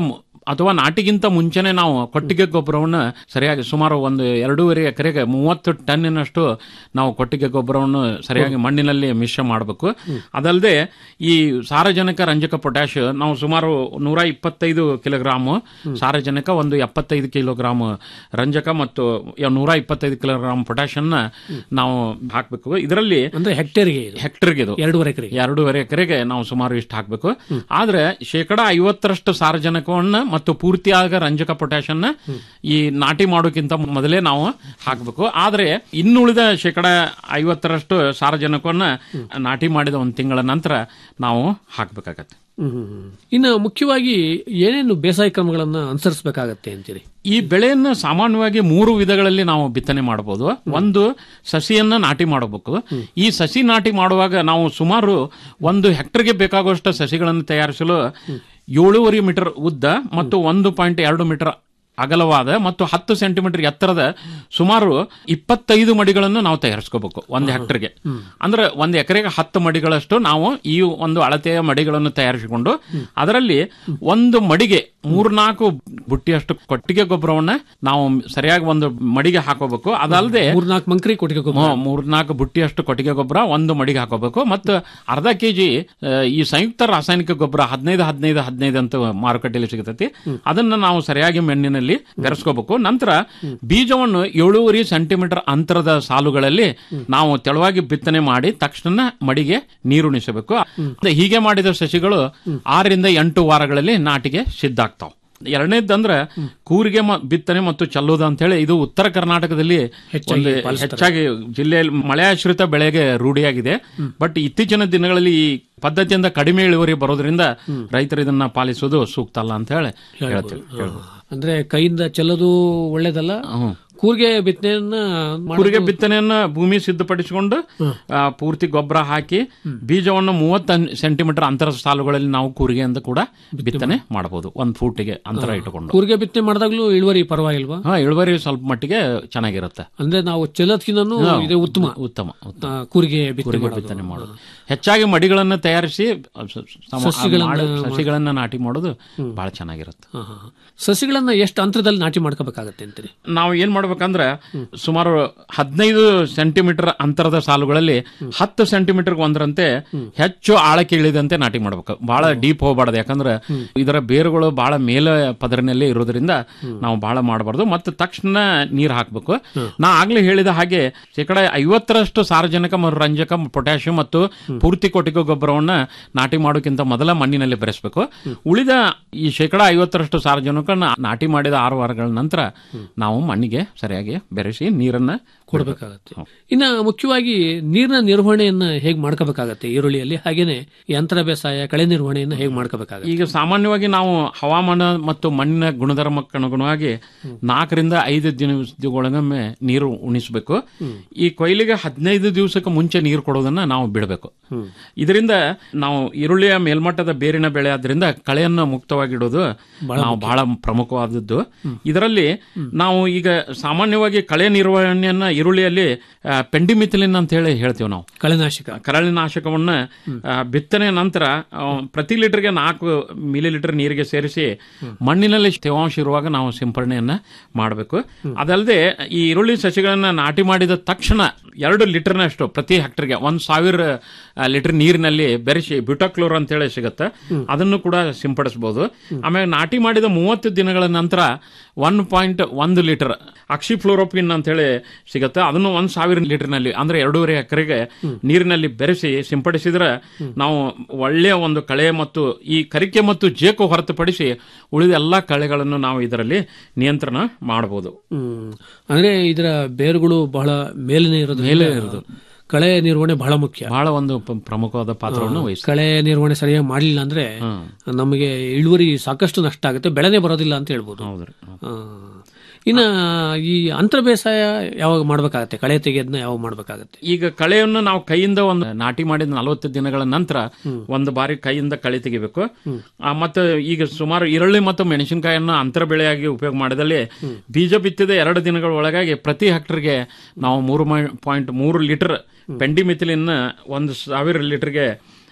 S11: ಅಥವಾ ನಾಟಿಗಿಂತ ಮುಂಚೆನೆ ನಾವು ಕೊಟ್ಟಿಗೆ ಗೊಬ್ಬರವನ್ನು ಸರಿಯಾಗಿ ಸುಮಾರು ಒಂದು ಎರಡೂವರೆ ಎಕರೆಗೆ ಮೂವತ್ತು ಟನ್ನಿನಷ್ಟು ನಾವು ಕೊಟ್ಟಿಗೆ ಗೊಬ್ಬರವನ್ನು ಸರಿಯಾಗಿ ಮಣ್ಣಿನಲ್ಲಿ ಮಿಶ್ರ ಮಾಡಬೇಕು ಅದಲ್ಲದೆ ಈ ಸಾರಜನಕ ರಂಜಕ ಪೊಟ್ಯಾಶ್ ನಾವು ಸುಮಾರು ನೂರ ಇಪ್ಪತ್ತೈದು ಕಿಲೋಗ್ರಾಮ್ ಸಾರಜನಕ ಒಂದು ಎಪ್ಪತ್ತೈದು ಕಿಲೋಗ್ರಾಮ್ ರಂಜಕ ಮತ್ತು ನೂರ ಇಪ್ಪತ್ತೈದು ಕಿಲೋಗ್ರಾಮ್ ಪೊಟ್ಯಾಶ್ ಅನ್ನ ನಾವು ಹಾಕಬೇಕು ಇದರಲ್ಲಿ
S8: ಅಂದ್ರೆ ಹೆಕ್ಟೇರ್ಗೆ
S11: ಹೆಕ್ಟರ್ಗೆ ಇದು
S8: ಎರಡೂವರೆ ಎಕರೆ
S11: ಎರಡೂವರೆ ಎಕರೆಗೆ ನಾವು ಸುಮಾರು ಇಷ್ಟು ಹಾಕಬೇಕು ಆದ್ರೆ ಶೇಕಡ ಐವತ್ತರಷ್ಟು ಸಾರಜನಕವನ್ನ ಮತ್ತು ಪೂರ್ತಿಯಾಗ ರಂಜಕ ಪೊಟ್ಯಾಶ್ ಅನ್ನ ಈ ನಾಟಿ ಮಾಡೋಕ್ಕಿಂತ ಮೊದಲೇ ನಾವು ಹಾಕಬೇಕು ಆದ್ರೆ ಇನ್ನುಳಿದ ಶೇಕಡ ಐವತ್ತರಷ್ಟು ಸಾರಜನಕವನ್ನ ನಾಟಿ ಮಾಡಿದ ಒಂದು ತಿಂಗಳ ನಂತರ ನಾವು ಹಾಕಬೇಕಾಗತ್ತೆ
S8: ಇನ್ನು ಮುಖ್ಯವಾಗಿ ಏನೇನು ಬೇಸಾಯ ಕ್ರಮಗಳನ್ನ ಅನುಸರಿಸಬೇಕಾಗತ್ತೆ ಅಂತೀರಿ
S11: ಈ ಬೆಳೆಯನ್ನು ಸಾಮಾನ್ಯವಾಗಿ ಮೂರು ವಿಧಗಳಲ್ಲಿ ನಾವು ಬಿತ್ತನೆ ಮಾಡಬಹುದು ಒಂದು ಸಸಿಯನ್ನ ನಾಟಿ ಮಾಡಬೇಕು ಈ ಸಸಿ ನಾಟಿ ಮಾಡುವಾಗ ನಾವು ಸುಮಾರು ಒಂದು ಹೆಕ್ಟರ್ಗೆ ಬೇಕಾಗುವಷ್ಟು ಸಸಿಗಳನ್ನು ತಯಾರಿಸಲು ಏಳೂವರೆ ಮೀಟರ್ ಉದ್ದ ಮತ್ತು ಒಂದು ಪಾಯಿಂಟ್ ಎರಡು ಮೀಟರ್ ಅಗಲವಾದ ಮತ್ತು ಹತ್ತು ಸೆಂಟಿಮೀಟರ್ ಎತ್ತರದ ಸುಮಾರು ಇಪ್ಪತ್ತೈದು ಮಡಿಗಳನ್ನು ನಾವು ತಯಾರಿಸ್ಕೋಬೇಕು ಒಂದು ಹೆಕ್ಟರ್ಗೆ ಅಂದ್ರೆ ಒಂದು ಎಕರೆಗೆ ಹತ್ತು ಮಡಿಗಳಷ್ಟು ನಾವು ಈ ಒಂದು ಅಳತೆಯ ಮಡಿಗಳನ್ನು ತಯಾರಿಸಿಕೊಂಡು ಅದರಲ್ಲಿ ಒಂದು ಮಡಿಗೆ ಮೂರ್ನಾಲ್ಕು ಬುಟ್ಟಿಯಷ್ಟು ಕೊಟ್ಟಿಗೆ ಗೊಬ್ಬರವನ್ನ ನಾವು ಸರಿಯಾಗಿ ಒಂದು ಮಡಿಗೆ ಹಾಕೋಬೇಕು ಅದಲ್ಲದೆ
S8: ಮೂರ್ನಾಲ್ಕು ಮಂಕ್ರಿ ಕೊಟ್ಟಿಗೆ ಗೊಬ್ಬರ
S11: ಮೂರ್ನಾಲ್ಕು ಬುಟ್ಟಿಯಷ್ಟು ಕೊಟ್ಟಿಗೆ ಗೊಬ್ಬರ ಒಂದು ಮಡಿಗೆ ಹಾಕೋಬೇಕು ಮತ್ತು ಅರ್ಧ ಕೆಜಿ ಈ ಸಂಯುಕ್ತ ರಾಸಾಯನಿಕ ಗೊಬ್ಬರ ಹದಿನೈದು ಹದಿನೈದು ಹದಿನೈದು ಅಂತ ಮಾರುಕಟ್ಟೆಯಲ್ಲಿ ಸಿಗುತ್ತೈತಿ ಅದನ್ನ ನಾವು ಸರಿಯಾಗಿ ಮಣ್ಣಿನಲ್ಲಿ ಬೆರೆಸ್ಕೋಬೇಕು ನಂತರ ಬೀಜವನ್ನು ಏಳೂವರೆ ಸೆಂಟಿಮೀಟರ್ ಅಂತರದ ಸಾಲುಗಳಲ್ಲಿ ನಾವು ತೆಳುವಾಗಿ ಬಿತ್ತನೆ ಮಾಡಿ ತಕ್ಷಣ ಮಡಿಗೆ ನೀರುಣಿಸಬೇಕು ಹೀಗೆ ಮಾಡಿದ ಸಸಿಗಳು ಆರರಿಂದ ಎಂಟು ವಾರಗಳಲ್ಲಿ ನಾಟಿಗೆ ಸಿದ್ಧ ಆಗ್ತಾವ ಎರಡನೇದಂದ್ರೆ ಕೂರಿಗೆ ಮ- ಬಿತ್ತನೆ ಮತ್ತು ಚಲ್ಲೋದು ಅಂತ ಹೇಳಿ ಇದು ಉತ್ತರ ಕರ್ನಾಟಕದಲ್ಲಿ
S8: ಹೆಚ್ಚಾಗಿ
S11: ಒಂದು
S8: ಪಾಲಿಸ್ತಾರೆ.
S11: ಹೆಚ್ಚಾಗಿ ಜಿಲ್ಲೆಯಲ್ಲಿ ಮಳೆಯಾಶ್ರಿತ ಬೆಳೆಗೆ ರೂಢಿಯಾಗಿದೆ ಬಟ್ ಇತ್ತೀಚಿನ ದಿನಗಳಲ್ಲಿ ಈ ಪದ್ಧತಿಯಿಂದ ಕಡಿಮೆ ಇಳುವರಿ ಬರೋದ್ರಿಂದ ರೈತರು ಇದನ್ನ ಪಾಲಿಸೋದು ಸೂಕ್ತ ಅಲ್ಲ ಅಂತ ಹೇಳಿ ಹೇಳ್ತೀವಿ ಹೇಳ್ಬೋದು.
S8: ಅಂದ್ರೆ ಕೈಯಿಂದ ಚೆಲ್ಲೋದು ಒಳ್ಳೇದಲ್ಲ ಕೂರ್ಗೆ ಬಿತ್ತನೆಯನ್ನ ಮಾಡೋದು-
S11: ಕೂರಿಗೆ ಬಿತ್ತನೆಯನ್ನ ಭೂಮಿ ಸಿದ್ಧಪಡಿಸಿಕೊಂಡು ಆ, ಪೂರ್ತಿ ಗೊಬ್ಬರ ಹಾಕಿ ಬೀಜವನ್ನು ಮೂವತ್ತು ಸೆಂಟಿಮೀಟರ್ ಅಂತರ ಸಾಲುಗಳಲ್ಲಿ ನಾವು ಕೂರಿಗೆಯಿಂದ ಕೂಡ ಬಿತ್ತನೆ ಮಾಡಬಹುದು ಒಂದ್ ಫೂಟಿಗೆ ಅಂತರ ಇಟ್ಟುಕೊಂಡು
S8: ಕೂರ್ಗೆ ಬಿತ್ತನೆ ಮಾಡಿದಾಗ್ಲೂ ಇಳುವರಿ ಪರವಾಗಿಲ್ವಾ
S11: ಹಾ ಇಳುವರಿ ಸ್ವಲ್ಪ ಮಟ್ಟಿಗೆ ಚೆನ್ನಾಗಿರುತ್ತೆ
S8: ಅಂದ್ರೆ ನಾವು ಚೆಲ್ಲೋದ್ಕಿಂತನೂ
S11: ಹಾ,
S8: ಇದೆ ಉತ್ತಮ
S11: ಉತ್ತಮ
S8: ಆ, ಕೂರಿಗೆ ಬಿತ್ತನೆ
S11: ಕೂರಿಗೆ
S8: ಮಾಡೋದು.
S11: ಬಿತ್ತನೆ ಮಾಡೋದು ಹೆಚ್ಚಾಗಿ ಮಡಿಗಳನ್ನು ತಯಾರಿಸಿ ಸ- ಸಮ-
S8: ಸಸಿಗಳನ್ನ
S11: ಮಾಡಿ-
S8: ಮಾಡಿ-
S11: ಸಸಿಗಳನ್ನ ನಾಟಿ ಮಾಡೋದು ಬಹಳ ಚೆನ್ನಾಗಿರುತ್ತೆ
S8: ಹಾ, ಹಾ. ಸಸಿಗಳನ್ನ ಎಷ್ಟು ಅಂತರದಲ್ಲಿ ನಾಟಿ ಮಾಡ್ಕೋಬೇಕಾಗತ್ತೆ ಅಂತೀರಿ
S11: ನಾವು ಏನ್ ಮಾಡ್ಬೇಕಂದ್ರೆ ಸುಮಾರು ಹದಿನೈದು ಸೆಂಟಿಮೀಟರ್ ಅಂತರದ ಸಾಲುಗಳಲ್ಲಿ ಹತ್ತು ಸೆಂಟಿಮೀಟರ್ ಒಂದರಂತೆ ಹೆಚ್ಚು ಆಳಕ್ಕೆ ಇಳಿದಂತೆ ನಾಟಿ ಮಾಡ್ಬೇಕು ಬಹಳ ಡೀಪ್ ಹೋಗಬಾರ್ದು ಯಾಕಂದ್ರೆ ಇದರ ಬೇರುಗಳು ಬಹಳ ಮೇಲೆ ಪದರಿನಲ್ಲೇ ಇರೋದ್ರಿಂದ ನಾವು ಬಹಳ ಮಾಡಬಾರ್ದು ಮತ್ತು ತಕ್ಷಣ ನೀರು ಹಾಕಬೇಕು ನಾ ಆಗ್ಲೇ ಹೇಳಿದ ಹಾಗೆ ಶೇಕಡ ಐವತ್ತರಷ್ಟು ಸಾರಜನಕ ಮತ್ತು ರಂಜಕ ಪೊಟ್ಯಾಷಿಯಂ ಮತ್ತು ಪೂರ್ತಿ ಕೊಟ್ಟಿಗೆ ಗೊಬ್ಬರವನ್ನ ನಾಟಿ ಮಾಡೋಕ್ಕಿಂತ ಮೊದಲ ಮಣ್ಣಿನಲ್ಲಿ ಬೆರೆಸಬೇಕು ಉಳಿದ ಈ ಶೇಕಡ ಐವತ್ತರಷ್ಟು ಸಾರಜನಕ ನಾಟಿ ಮಾಡಿದ ಆರು ವಾರಗಳ ನಂತರ ನಾವು ಮಣ್ಣಿಗೆ ಸರಿಯಾಗಿ ಬೆರೆಸಿ ನೀರನ್ನ
S8: ಕೊಡಬೇಕಾಗತ್ತೆ ಇನ್ನ ಮುಖ್ಯವಾಗಿ ನೀರಿನ ನಿರ್ವಹಣೆಯನ್ನ ಹೇಗೆ ಮಾಡ್ಕೋಬೇಕಾಗತ್ತೆ ಈರುಳ್ಳಿಯಲ್ಲಿ ಹಾಗೇನೆ ಈ ಅಂತರ ಬೇಸಾಯ ಕಳೆ ನಿರ್ವಹಣೆಯನ್ನ ಹೇಗೆ ಮಾಡ್ಕೋಬೇಕಾಗತ್ತೆ
S11: ಈಗ ಸಾಮಾನ್ಯವಾಗಿ ನಾವು ಹವಾಮಾನ ಮತ್ತು ಮಣ್ಣಿನ ಗುಣಧರ್ಮಕ್ಕೆ ಅನುಗುಣವಾಗಿ ನಾಲ್ಕರಿಂದ ಐದು ದಿನಗಳೊಳಗೊಮ್ಮೆ ನೀರು ಉಣಿಸಬೇಕು ಈ ಕೊಯ್ಲಿಗೆ ಹದಿನೈದು ದಿವಸಕ್ಕೆ ಮುಂಚೆ ನೀರು ಕೊಡೋದನ್ನ ನಾವು ಬಿಡಬೇಕು ಇದರಿಂದ ನಾವು ಈರುಳ್ಳಿಯ ಮೇಲ್ಮಟ್ಟದ ಬೇರಿನ ಬೆಳೆ ಆದ್ರಿಂದ ಕಳೆಯನ್ನು ಮುಕ್ತವಾಗಿಡೋದು ನಾವು ಬಹಳ ಪ್ರಮುಖವಾದದ್ದು ಇದರಲ್ಲಿ ನಾವು ಈಗ ಸಾಮಾನ್ಯವಾಗಿ ಕಳೆ ನಿರ್ವಹಣೆಯನ್ನ ಈರುಳ್ಳಿಯಲ್ಲಿ ಆ, ಪೆಂಡಿಮಿಥಿಲಿನ್ ಅಂತ ಹೇಳಿ ಹೇಳ್ತೀವಿ ನಾವು
S8: ಕಳೆನಾಶಕ
S11: ಕರಳಿನಾಶಕವನ್ನ ಆ, ಬಿತ್ತನೆ ನಂತರ ಆ, ಪ್ರತಿ ಲೀಟರ್ಗೆ ನಾಲ್ಕು ಮಿಲಿ ಲೀಟರ್ ನೀರಿಗೆ ಸೇರಿಸಿ ಮಣ್ಣಿನಲ್ಲಿ ತೇವಾಂಶ ಇರುವಾಗ ನಾವು ಸಿಂಪರಣೆಯನ್ನ ಮಾಡಬೇಕು ಅದಲ್ಲದೆ ಈ ಈರುಳ್ಳಿ ಸಸಿಗಳನ್ನ ನಾಟಿ ಮಾಡಿದ ತಕ್ಷಣ ಎರಡು ಲೀಟರ್ನಷ್ಟು ಪ್ರತಿ ಹೆಕ್ಟರ್ಗೆ ಒಂದ್ ಸಾವಿರ ಆ, ಲೀಟರ್ ನೀರಿನಲ್ಲಿ ಬೆರೆಸಿ ಬ್ಯೂಟಾಕ್ಲೋರ್ ಅಂತ ಹೇಳಿ ಸಿಗುತ್ತೆ ಅದನ್ನು ಕೂಡ ಸಿಂಪಡಿಸಬಹುದು ಆಮೇಲೆ ನಾಟಿ ಮಾಡಿದ ಮೂವತ್ತು ದಿನಗಳ ನಂತರ ಒನ್ ಪಾಯಿಂಟ್ ಒಂದು ಲೀಟರ್ ಅಕ್ಸಿಫ್ಲೋರೋಪಿನ್ ಅಂತ ಹೇಳಿ ಸಿಗುತ್ತೆ ಅದನ್ನು ಒಂದ್ ಸಾವಿರ ಲೀಟರ್ನಲ್ಲಿ ಅಂದ್ರೆ ಎರಡೂವರೆ ಎಕರೆಗೆ ನೀರಿನಲ್ಲಿ ಬೆರೆಸಿ ಸಿಂಪಡಿಸಿದ್ರೆ ನಾವು ಒಳ್ಳೆಯ ಒಂದು ಕಳೆ ಮತ್ತು ಈ ಕರಿಕೆ ಮತ್ತು ಜೇಕು ಹೊರತುಪಡಿಸಿ ಉಳಿದ ಎಲ್ಲಾ ಕಳೆಗಳನ್ನು ನಾವು ಇದರಲ್ಲಿ ನಿಯಂತ್ರಣ ಮಾಡಬಹುದು
S8: ಹ್ಮ್ ಅಂದ್ರೆ ಇದರ ಬೇರುಗಳು ಬಹಳ ಮೇಲಿನ ಇರೋದು
S11: ಮೇಲೆ ಇರೋದು.
S8: ಕಳೆ ನಿರ್ವಹಣೆ ಬಹಳ ಮುಖ್ಯ
S11: ಬಹಳ ಒಂದು ಪ- ಪ್ರಮುಖವಾದ ಪಾತ್ರವನ್ನು
S8: ಹಾ,
S11: ವಹಿಸ್ತದೆ
S8: ಕಳೆ ನಿರ್ವಹಣೆ ಸರಿಯಾಗಿ ಮಾಡಲಿಲ್ಲ ಅಂದ್ರೆ ನಮಗೆ ಇಳುವರಿ ಸಾಕಷ್ಟು ನಷ್ಟ ಆಗುತ್ತೆ ಬೆಳೆನೇ ಬರೋದಿಲ್ಲ ಅಂತ ಹೇಳ್ಬೋದು ಆ, ಇನ್ನ ಈ ಅಂತರ ಬೇಸಾಯ ಯಾವಾಗ ಮಾಡ್ಬೇಕಾಗತ್ತೆ ಕಳೆ ತೆಗೆಯೋದನ್ನ ಯಾವಾಗ ಮಾಡ್ಬೇಕಾಗತ್ತೆ
S11: ಈಗ ಕಳೆಯನ್ನು ನಾವು ಕೈಯಿಂದ ಒಂದು ನಾಟಿ ಮಾಡಿದ ನಲವತ್ತು ದಿನಗಳ ನಂತರ ಒಂದು ಬಾರಿ ಕೈಯಿಂದ ಕಳೆ ತೆಗಿಬೇಕು ಆ, ಮತ್ತೆ ಈಗ ಸುಮಾರು ಈರುಳ್ಳಿ ಮತ್ತು ಮೆಣಸಿನಕಾಯಿಯನ್ನು ಅಂತರ ಬೆಳೆಯಾಗಿ ಉಪಯೋಗ ಮಾಡಿದಲ್ಲಿ ಬೀಜ ಬಿತ್ತಿದ ಎರಡು ದಿನಗಳ ಒಳಗಾಗಿ ಪ್ರತಿ ಹೆಕ್ಟರ್ಗೆ ನಾವು ಮೂರು ಪಾಯಿಂಟ್ ಮೂರು ಲೀಟರ್ ಪೆಂಡಿಮಿಥಿಲಿನ್ ಒಂದು ಸಾವಿರ ಲೀಟರ್ಗೆ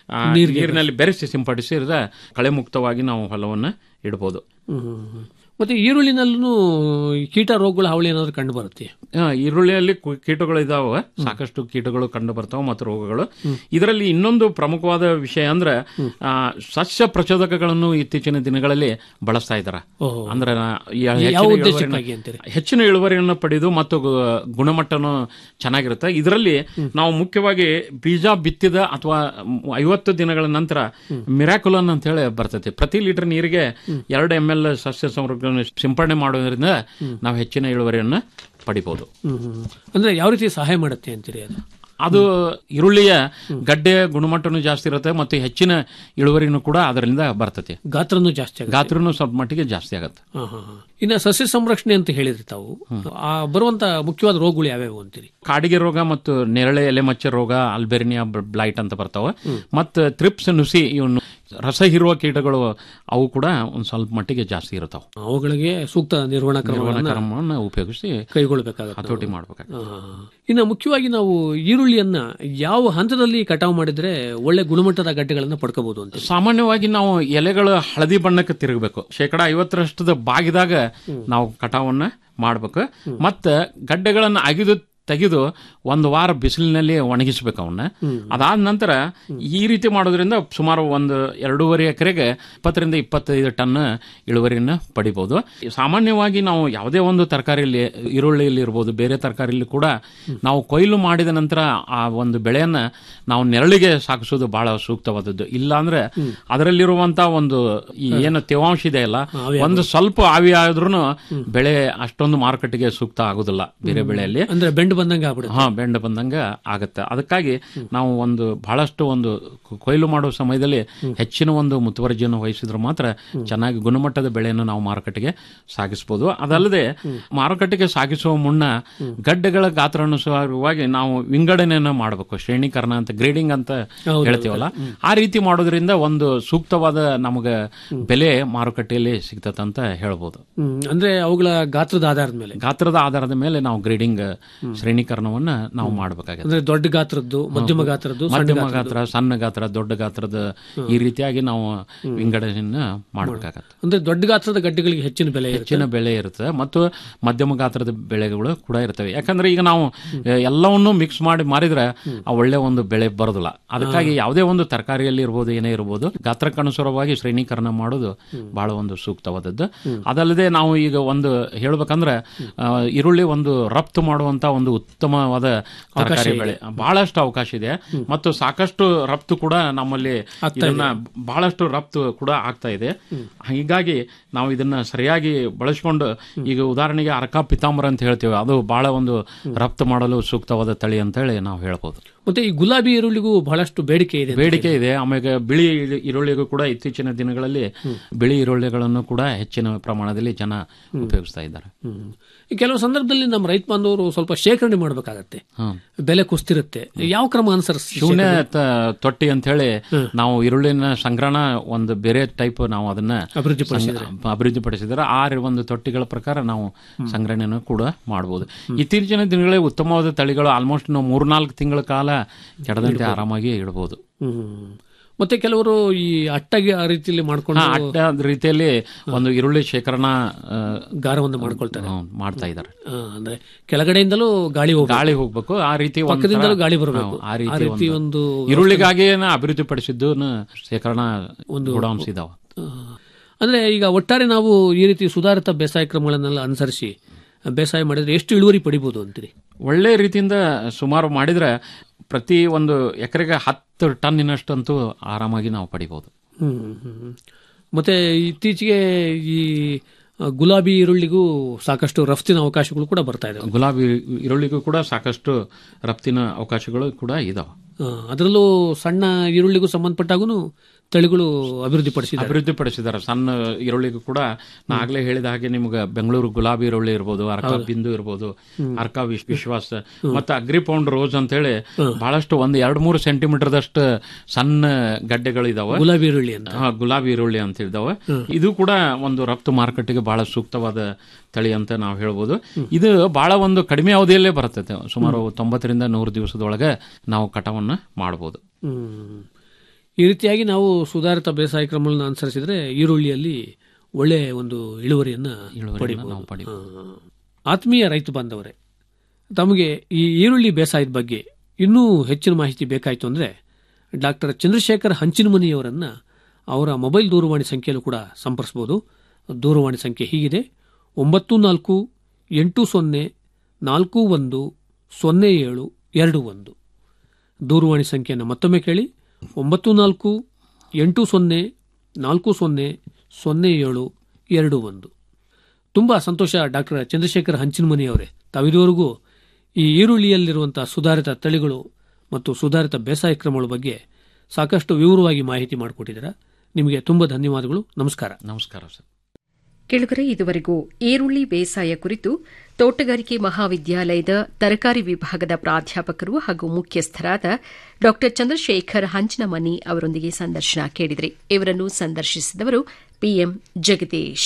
S8: ಆ,
S11: ನೀರಿನಲ್ಲಿ ಬೆರೆಸಿ ಸಿಂಪಡಿಸಿದ್ರೆ ಕಳೆ ಮುಕ್ತವಾಗಿ ನಾವು ಹೊಲವನ್ನು ಇಡಬಹುದು
S8: ಹ್ಮ್, ಹ್ಮ್, ಹ್ಮ್. ಮತ್ತೆ ಈರುಳ್ಳಿನಲ್ಲೂ ಕೀಟ ರೋಗಗಳ ಹಾವಳಿ ಏನಾದ್ರು ಕಂಡು ಬರುತ್ತೆ
S11: ಆ, ಈರುಳ್ಳಿಯಲ್ಲಿ ಕು- ಕೀಟಗಳು ಇದಾವೆ ಸಾಕಷ್ಟು ಕೀಟಗಳು ಕಂಡು ಬರ್ತಾವೆ ಮತ್ತು ರೋಗಗಳು ಇದರಲ್ಲಿ ಇನ್ನೊಂದು ಪ್ರಮುಖವಾದ ವಿಷಯ ಅಂದ್ರೆ ಆ, ಸಸ್ಯ ಪ್ರಚೋದಕಗಳನ್ನು ಇತ್ತೀಚಿನ ದಿನಗಳಲ್ಲಿ ಬಳಸ್ತಾ ಇದ್ದಾರೆ
S8: ಓಹೋ.
S11: ಅಂದ್ರೆ ನಾ- ಈ
S8: ಯಾವ
S11: ಹೆಚ್ಚಿನ
S8: ಉದ್ದೇಶಕ್ಕಾಗಿ
S11: ಇಳುವರಿಯನ್ನು-
S8: ಅಂತೀರಿ?
S11: ಹೆಚ್ಚಿನ ಇಳುವರಿಯನ್ನು ಪಡೆದು ಮತ್ತು ಗು- ಗುಣಮಟ್ಟನು ಚೆನ್ನಾಗಿರುತ್ತೆ ಇದರಲ್ಲಿ ನಾವು ಮುಖ್ಯವಾಗಿ ಬೀಜ ಬಿತ್ತಿದ ಅಥವಾ ಐವತ್ತು ದಿನಗಳ ನಂತರ ಮಿರಾಕುಲನ್ ಅಂತ ಹೇಳಿ ಬರ್ತೈತಿ ಪ್ರತಿ ಲೀಟರ್ ನೀರಿಗೆ ಎರಡು ಎಂ ಎಲ್ ಸಸ್ಯ ಸಂರಕ್ಷಣೆ ಸಿಂಪಡಣೆ ಮಾಡೋದ್ರಿಂದ ನಾವು ಹೆಚ್ಚಿನ ಇಳುವರಿಯನ್ನು ಪಡಿಬಹುದು
S8: ಹ್ಮ್, ಹ್ಮ್. ಅಂದ್ರೆ ಯಾವ ರೀತಿ ಸಹಾಯ ಮಾಡುತ್ತೆ ಅಂತೀರಿ ಅದು
S11: ಅದು ಈರುಳ್ಳಿಯ ಗಡ್ಡೆ ಗುಣಮಟ್ಟನು ಜಾಸ್ತಿ ಇರುತ್ತೆ ಮತ್ತು ಹೆಚ್ಚಿನ ಇಳುವರಿನೂ ಕೂಡ ಅದರಿಂದ ಬರ್ತದೆ
S8: ಗಾತ್ರನೂ ಜಾಸ್ತಿ ಆಗುತ್ತೆ
S11: ಗಾತ್ರನು ಸ್ವಲ್ಪ ಮಟ್ಟಿಗೆ ಜಾಸ್ತಿ ಆಗುತ್ತೆ
S8: ಹಾ, ಹಾ, ಹಾ. ಇನ್ನ ಸಸ್ಯ ಸಂರಕ್ಷಣೆ ಅಂತ ಹೇಳಿದ್ರಿ ತಾವು ಆ ಬರುವಂತ ಮುಖ್ಯವಾದ ರೋಗಗಳು ಯಾವ್ಯಾವು ಅಂತೀರಿ
S11: ಕಾಡಿಗೆ ರೋಗ ಮತ್ತು ನೆರಳೆ ಎಲೆ ಮಚ್ಚ ರೋಗ ಅಲ್ಬೆರಿನಿಯಾ ಬ್ಲೈಟ್ ಅಂತ ಬರ್ತಾವೆ ಮತ್ತು ತ್ರಿಪ್ಸ್ ನುಸಿ ಇವನು ರಸ ಹೀರುವ ಕೀಟಗಳು ಅವು ಕೂಡ ಒಂದು ಸ್ವಲ್ಪ ಮಟ್ಟಿಗೆ ಜಾಸ್ತಿ ಇರ್ತಾವೆ
S8: ಅವುಗಳಿಗೆ ಸೂಕ್ತ ನಿರ್ವಹಣಾ
S11: ನಿರ್ವಹಣಾ
S8: ಕ್ರಮಗಳನ್ನ
S11: ಕ್ರಮವನ್ನು ಉಪಯೋಗಿಸಿ
S8: ಕೈಗೊಳ್ಳಬೇಕಾಗುತ್ತೆ
S11: ಹತೋಟಿ ಮಾಡಬೇಕಾಗುತ್ತೆ
S8: ಹಾ, ಹಾ, ಹಾ. ಇನ್ನು ಮುಖ್ಯವಾಗಿ ನಾವು ಈರುಳ್ಳಿಯನ್ನ ಯಾವ ಹಂತದಲ್ಲಿ ಕಟಾವು ಮಾಡಿದ್ರೆ ಒಳ್ಳೆ ಗುಣಮಟ್ಟದ ಗಡ್ಡೆಗಳನ್ನ ಪಡ್ಕೋಬಹುದು ಅಂತ
S11: ಸಾಮಾನ್ಯವಾಗಿ ನಾವು ಎಲೆಗಳು ಹಳದಿ ಬಣ್ಣಕ್ಕೆ ತಿರುಗಬೇಕು ಶೇಕಡ ಐವತ್ತರಷ್ಟದ ಬಾಗಿದಾಗ ನಾವು ಕಟಾವನ್ನ ಮಾಡ್ಬೇಕು ಮತ್ತೆ ಗಡ್ಡೆಗಳನ್ನ ಅಗಿದು ತೆಗೆದು ಒಂದು ವಾರ ಬಿಸಿಲಿನಲ್ಲಿ ಒಣಗಿಸ್ಬೇಕು ಅವನ್ನ ಅದಾದ ನಂತರ ಈ ರೀತಿ ಮಾಡೋದ್ರಿಂದ ಸುಮಾರು ಒಂದು ಎರಡೂವರೆ ಎಕರೆಗೆ ಇಪ್ಪತ್ತರಿಂದ ಇಪ್ಪತ್ತೈದು ಟನ್ ಇಳುವರಿಯನ್ನು ಪಡಿಬಹುದು ಸಾಮಾನ್ಯವಾಗಿ ನಾವು ಯಾವುದೇ ಒಂದು ತರಕಾರಿಯಲ್ಲಿ ಈರುಳ್ಳಿಯಲ್ಲಿ ಇರ್ಬೋದು ಬೇರೆ ತರಕಾರಿಯಲ್ಲಿ ಕೂಡ ನಾವು ಕೊಯ್ಲು ಮಾಡಿದ ನಂತರ ಆ ಒಂದು ಬೆಳೆಯನ್ನ ನಾವು ನೆರಳಿಗೆ ಸಾಗಿಸೋದು ಬಹಳ ಸೂಕ್ತವಾದದ್ದು ಇಲ್ಲಾಂದ್ರೆ ಅದರಲ್ಲಿರುವಂತ ಒಂದು ಈ ಏನು ತೇವಾಂಶ ಇದೆ ಅಲ್ಲ ಒಂದು ಸ್ವಲ್ಪ ಆವಿ ಆದ್ರೂ ಬೆಳೆ ಅಷ್ಟೊಂದು ಮಾರುಕಟ್ಟೆಗೆ ಸೂಕ್ತ ಆಗುದಿಲ್ಲ ಬೇರೆ ಬೆಳೆಯಲ್ಲಿ
S8: ಅಂದ್ರೆ ಬೆಂಡು ಬಂದಂಗೆ ಆಗ್ಬಿಡುತ್ತೆ
S11: ಹಾ ಬೆಂಡ ಬಂದಂಗ ಆಗತ್ತೆ ಅದಕ್ಕಾಗಿ ನಾವು ಒಂದು ಬಹಳಷ್ಟು ಒಂದು ಕು- ಕೊಯ್ಲು ಮಾಡುವ ಸಮಯದಲ್ಲಿ ಹೆಚ್ಚಿನ ಒಂದು ಮುತುವರ್ಜಿಯನ್ನು ವಹಿಸಿದ್ರೆ ಮಾತ್ರ ಚೆನ್ನಾಗಿ ಗುಣಮಟ್ಟದ ಬೆಳೆಯನ್ನು ನಾವು ಮಾರುಕಟ್ಟೆಗೆ ಸಾಗಿಸಬಹುದು ಅದಲ್ಲದೆ ಮಾರುಕಟ್ಟೆಗೆ ಸಾಗಿಸುವ ಮುನ್ನ ಗಡ್ಡೆಗಳ ಗಾತ್ರಾನುಸಾರವಾಗಿ ನಾವು ವಿಂಗಡಣೆಯನ್ನು ಮಾಡಬೇಕು ಶ್ರೇಣೀಕರಣ ಅಂತ ಗ್ರೇಡಿಂಗ್ ಅಂತ
S8: ಹೌದು,
S11: ಹೇಳ್ತೀವಲ್ಲ ಆ ರೀತಿ ಮಾಡೋದ್ರಿಂದ ಒಂದು ಸೂಕ್ತವಾದ ನಮಗೆ ಬೆಲೆ ಮಾರುಕಟ್ಟೆಯಲ್ಲಿ ಸಿಗ್ತದಂತ ಹೇಳ್ಬೋದು
S8: ಹ್ಮ್, ಅಂದ್ರೆ ಅವುಗಳ ಗಾತ್ರದ ಆಧಾರದ ಮೇಲೆ
S11: ಗಾತ್ರದ ಆಧಾರದ ಮೇಲೆ ನಾವು ಗ್ರೇಡಿಂಗ್ ಶ್ರೇಣೀಕರಣವನ್ನ ನಾವು ಮಾಡಬೇಕಾಗುತ್ತೆ
S8: ಅಂದ್ರೆ ದೊಡ್ಡ ಗಾತ್ರದ್ದು ಮಧ್ಯಮ ಗಾತ್ರದ್ದು ಸಣ್ಣ
S11: ಮಧ್ಯಮ
S8: ಗಾತ್ರದ್ದು.
S11: ಗಾತ್ರ ಸಣ್ಣ ಗಾತ್ರ ದೊಡ್ಡ ಗಾತ್ರದ ಈ ರೀತಿಯಾಗಿ ನಾವು ವಿಂಗಡಣೆಯನ್ನ ಮಾಡಬೇಕಾಗತ್ತೆ
S8: ಅಂದ್ರೆ ದೊಡ್ಡ ಗಾತ್ರದ ಗಡ್ಡೆಗಳಿಗೆ ಹೆಚ್ಚಿನ ಬೆಲೆ ಇರುತ್ತೆ
S11: ಹೆಚ್ಚಿನ ಬೆಲೆ ಇರುತ್ತೆ ಮತ್ತು ಮಧ್ಯಮ ಗಾತ್ರದ ಬೆಳೆಗಳು ಕೂಡ ಇರ್ತವೆ ಯಾಕಂದ್ರೆ ಈಗ ನಾವು ಆ, ಎಲ್ಲವನ್ನೂ ಮಿಕ್ಸ್ ಮಾಡಿ ಮಾರಿದ್ರೆ ಆ ಒಳ್ಳೆ ಒಂದು ಬೆಳೆ ಬರೋದಿಲ್ಲ ಅದಕ್ಕಾಗಿ ಯಾವುದೇ ಒಂದು ತರಕಾರಿಯಲ್ಲಿ ಇರ್ಬೋದು ಏನೇ ಇರ್ಬೋದು ಗಾತ್ರಕ್ಕನುಸಾರವಾಗಿ ಶ್ರೇಣೀಕರಣ ಮಾಡೋದು ಬಹಳ ಒಂದು ಸೂಕ್ತವಾದದ್ದು ಅದಲ್ಲದೆ ನಾವು ಈಗ ಒಂದು ಹೇಳ್ಬೇಕಂದ್ರೆ ಆ, ಈರುಳ್ಳಿ ಒಂದು ರಫ್ತು ಮಾಡುವಂತ ಒಂದು ಉತ್ತಮವಾದ ತರಕಾರಿ ಬೆಳೆ ಬಹಳಷ್ಟು ಅವಕಾಶ ಇದೆ ಮತ್ತು ಸಾಕಷ್ಟು ರಫ್ತು ಕೂಡ ನಮ್ಮಲ್ಲಿ ಇದನ್ನ ಬಹಳಷ್ಟು ರಫ್ತು ಕೂಡ ಆಗ್ತಾ ಇದೆ ಹೀಗಾಗಿ ನಾವು ಇದನ್ನ ಸರಿಯಾಗಿ ಬಳಸ್ಕೊಂಡು ಈಗ ಉದಾಹರಣೆಗೆ ಅರಕ ಪಿತಾಂಬರ ಅಂತ ಹೇಳ್ತೀವಿ ಅದು ಬಹಳ ಒಂದು ರಫ್ತು ಮಾಡಲು ಸೂಕ್ತವಾದ ತಳಿ ಅಂತ ಹೇಳಿ ನಾವು ಹೇಳ್ಬೋದು
S8: ಮತ್ತೆ ಈ ಗುಲಾಬಿ ಈರುಳ್ಳಿಗೂ ಬಹಳಷ್ಟು ಬೇಡಿಕೆ ಇದೆ
S11: ಬೇಡಿಕೆ ಇದೆ ಆಮೇಲೆ ಬಿಳಿ ಈರುಳ್ಳಿ- ಈರುಳ್ಳಿಗೂ ಕೂಡ ಇತ್ತೀಚಿನ ದಿನಗಳಲ್ಲಿ ಬಿಳಿ ಈರುಳ್ಳಿಗಳನ್ನು ಕೂಡ ಹೆಚ್ಚಿನ ಪ್ರಮಾಣದಲ್ಲಿ ಜನ ಉಪಯೋಗಿಸ್ತಾ ಇದ್ದಾರೆ
S8: ಹ್ಮ್. ಈ ಕೆಲವು ಸಂದರ್ಭದಲ್ಲಿ ನಮ್ಮ ರೈತ ಬಾಂಧವರು ಸ್ವಲ್ಪ ಶೇಖರಣೆ ಮಾಡಬೇಕಾಗತ್ತೆ
S11: ಹ್ಮ್.
S8: ಬೆಲೆ ಕುಸ್ತಿರುತ್ತೆ ಯಾವ ಕ್ರಮ ಅನುಸರಿಸಿ
S11: ಶೂನ್ಯ ತ- ತೊಟ್ಟಿ ಅಂತ ಹೇಳಿ ನಾವು ಈರುಳ್ಳಿನ ಸಂಗ್ರಹಣ ಒಂದು ಬೇರೆ ಟೈಪ್ ನಾವು ಅದನ್ನ
S8: ಅಭಿವೃದ್ಧಿಪಡಿಸಿದ್ರೆ.
S11: ಸಂಗ್ರ- ಅಭಿವೃದ್ಧಿಪಡಿಸಿದ್ರೆ ಆ ಒಂದು ತೊಟ್ಟಿಗಳ ಪ್ರಕಾರ ನಾವು ಸಂಗ್ರಹಣೆಯನ್ನು ಕೂಡ ಮಾಡಬಹುದು ಇತ್ತೀಚಿನ ದಿನಗಳಲ್ಲಿ ಉತ್ತಮವಾದ ತಳಿಗಳು ಆಲ್ಮೋಸ್ಟ್ ನಾವು ಮೂರ್ನಾಲ್ಕು ತಿಂಗಳ ಕಾಲ ಕೆಡದಂತೆ ಆರಾಮಾಗಿ ಇಡಬಹುದು
S8: ಹ್ಮ್. ಮತ್ತೆ ಕೆಲವರು ಈ ಅಟ್ಟಗೆ ಆ ರೀತಿಯಲ್ಲಿ ಮಾಡ್ಕೊಂಡು
S11: ಹಾ, ಅಡ್ಡ ರೀತಿಯಲ್ಲಿ ಒಂದು ಈರುಳ್ಳಿ ಶೇಖರಣಾ ಆ,
S8: ಗಾರವನ್ನು ಮಾಡ್ಕೊಳ್ತಾರೆ
S11: ಹ್ಮ್, ಮಾಡ್ತಾ ಇದ್ದಾರೆ
S8: ಆ, ಅಂದ್ರೆ ಕೆಳಗಡೆಯಿಂದಲೂ ಗಾಳಿ ಹೋಗ
S11: ಗಾಳಿ ಹೋಗ್ಬೇಕು ಆ ರೀತಿ ಒಂಥರ-
S8: ಪಕ್ಕದಿಂದಲೂ ಗಾಳಿ ಬರಬೇಕು.
S11: ಹಾ, ಆ
S8: ಆ
S11: ರೀತಿ
S8: ರೀತಿ
S11: ಒಂದು
S8: ಒಂದು
S11: ಈರುಳ್ಳಿಗಾಗಿ ಅಭಿವೃದ್ಧಿಪಡಿಸಿದ್ದು ಶೇಖರಣಾ ಗೋಡೌನ್ಸ್ ಇದಾವ
S8: ಅಂದ್ರೆ ಈಗ ಒಟ್ಟಾರೆ ನಾವು ಈ ರೀತಿ ಸುಧಾರಿತ ಬೇಸಾಯ ಕ್ರಮಗಳನ್ನೆಲ್ಲ ಅನುಸರಿಸಿ ಬೇಸಾಯ ಮಾಡಿದ್ರೆ ಎಷ್ಟು ಇಳುವರಿ ಪಡಿಬಹುದು ಅಂತೀರಿ
S11: ಒಳ್ಳೆ ರೀತಿಯಿಂದ ಸುಮಾರು ಮಾಡಿದ್ರೆ ಪ್ರತಿ ಒಂದು ಎಕರೆಗೆ ಹತ್ತು ಟನ್ನಿನಷ್ಟಂತೂ ಆರಾಮಾಗಿ ನಾವು ಪಡಿಬಹುದು
S8: ಹ್ಮ್, ಹ್ಮ್, ಹ್ಮ್. ಮತ್ತೆ ಇತ್ತೀಚೆಗೆ ಈ ಆ, ಗುಲಾಬಿ ಈರುಳ್ಳಿಗೂ ಸಾಕಷ್ಟು ರಫ್ತಿನ ಅವಕಾಶಗಳು ಕೂಡ ಬರ್ತಾ ಇದಾವೆ
S11: ಗುಲಾಬಿ ಈರುಳ್ಳಿಗೂ ಕೂಡ ಸಾಕಷ್ಟು ರಫ್ತಿನ ಅವಕಾಶಗಳು ಕೂಡ ಇದಾವೆ
S8: ಆ, ಅದರಲ್ಲೂ ಸಣ್ಣ ಈರುಳ್ಳಿಗೂ ಸಂಬಂಧಪಟ್ಟಾಗೂ ತಳಿಗಳು ಅಭಿವೃದ್ಧಿಪಡಿಸಿದ್ದಾರೆ
S11: ಅಭಿವೃದ್ಧಿಪಡಿಸಿದ್ದಾರೆ ಸಣ್ಣ ಈರುಳ್ಳಿಗೂ ಕೂಡ ನಾ ಆಗ್ಲೇ ಹೇಳಿದ ಹಾಗೆ ನಿಮ್ಗೆ ಬೆಂಗಳೂರು ಗುಲಾಬಿ ಈರುಳ್ಳಿ ಇರ್ಬೋದು ಅರ್ಕ ಬಿಂದು ಇರ್ಬೋದು ಅರ್ಕ ವಿಶ್- ವಿಶ್ವಾಸ ಮತ್ತೆ ಅಗ್ರಿ ಪೌಂಡ್ ರೋಸ್ ಅಂತ ಹೇಳಿ ಬಹಳಷ್ಟು ಒಂದು ಎರಡ್ ಮೂರು ಸೆಂಟಿಮೀಟರ್ದಷ್ಟು ಸಣ್ಣ ಗಡ್ಡೆಗಳು ಇದಾವೆ
S8: ಗುಲಾಬಿ ಈರುಳ್ಳಿ ಅಂತ
S11: ಹಾ, ಗುಲಾಬಿ ಈರುಳ್ಳಿ ಅಂತ ಇದಾವೆ ಇದು ಕೂಡ ಒಂದು ರಫ್ತು ಮಾರುಕಟ್ಟೆಗೆ ಬಹಳ ಸೂಕ್ತವಾದ ತಳಿ ಅಂತ ನಾವು ಹೇಳ್ಬೋದು ಇದು ಬಹಳ ಒಂದು ಕಡಿಮೆ ಅವಧಿಯಲ್ಲೇ ಬರ್ತೈತೆ ಸುಮಾರು ತೊಂಬತ್ತರಿಂದ ನೂರು ದಿವಸದೊಳಗೆ ನಾವು ಕಟಾವನ್ನ ಮಾಡಬಹುದು
S8: ಹ್ಮ್. ಈ ರೀತಿಯಾಗಿ ನಾವು ಸುಧಾರಿತ ಬೇಸಾಯ ಕ್ರಮಗಳನ್ನು ಅನುಸರಿಸಿದ್ರೆ ಈರುಳ್ಳಿಯಲ್ಲಿ ಒಳ್ಳೆ ಒಂದು ಇಳುವರಿಯನ್ನು
S11: ಇಳುವರಿಯನ್ನು
S8: ಪಡಿಬಹುದು ಆ, ಆತ್ಮೀಯ ರೈತ ಬಾಂಧವರೇ ತಮಗೆ ಈ ಈರುಳ್ಳಿ ಬೇಸಾಯದ ಬಗ್ಗೆ ಇನ್ನೂ ಹೆಚ್ಚಿನ ಮಾಹಿತಿ ಬೇಕಾಯಿತು ಅಂದರೆ ಡಾಕ್ಟರ್ ಚಂದ್ರಶೇಖರ್ ಹಂಚಿನಮನಿಯವರನ್ನ ಅವರ ಮೊಬೈಲ್ ದೂರವಾಣಿ ಸಂಖ್ಯೆಯಲ್ಲೂ ಕೂಡ ಸಂಪರ್ಸಬಹುದು ದೂರವಾಣಿ ಸಂಖ್ಯೆ ಹೀಗಿದೆ ಒಂಬತ್ತು ನಾಲ್ಕು ಎಂಟು ಸೊನ್ನೆ ನಾಲ್ಕು ಒಂದು ಸೊನ್ನೆ ಏಳು ಎರಡು ಒಂದು ದೂರವಾಣಿ ಸಂಖ್ಯೆಯನ್ನು ಮತ್ತೊಮ್ಮೆ ಕೇಳಿ ಒಂಬತ್ತು ನಾಲ್ಕು ಎಂಟು ಸೊನ್ನೆ ನಾಲ್ಕು ಸೊನ್ನೆ ಸೊನ್ನೆ ಏಳು ಎರಡು ಒಂದು ತುಂಬ ಸಂತೋಷ ಡಾಕ್ಟರ್ ಚಂದ್ರಶೇಖರ್ ಹಂಚಿನಮನಿ ಅವರೇ ತಾವಿದುವರೆಗೂ ಈ ಈರುಳ್ಳಿಯಲ್ಲಿರುವಂತಹ ಸುಧಾರಿತ ತಳಿಗಳು ಮತ್ತು ಸುಧಾರಿತ ಬೇಸಾಯ ಕ್ರಮಗಳ ಬಗ್ಗೆ ಸಾಕಷ್ಟು ವಿವರವಾಗಿ ಮಾಹಿತಿ ಮಾಡಿಕೊಟ್ಟಿದ್ದೀರಾ ನಿಮಗೆ ತುಂಬ ಧನ್ಯವಾದಗಳು ನಮಸ್ಕಾರ
S11: ನಮಸ್ಕಾರ ಸರ್
S1: ಕೆಳಗರೆ ಇದುವರೆಗೂ ಈರುಳ್ಳಿ ಬೇಸಾಯ ಕುರಿತು ತೋಟಗಾರಿಕೆ ಮಹಾವಿದ್ಯಾಲಯದ ತರಕಾರಿ ವಿಭಾಗದ ಪ್ರಾಧ್ಯಾಪಕರು ಹಾಗೂ ಮುಖ್ಯಸ್ಥರಾದ ಡಾ ಚಂದ್ರಶೇಖರ್ ಹಂಚನಮನಿ ಅವರೊಂದಿಗೆ ಸಂದರ್ಶನ ಕೇಳಿದ್ರಿ ಇವರನ್ನು ಸಂದರ್ಶಿಸಿದವರು ಪಿಎಂ ಜಗದೀಶ್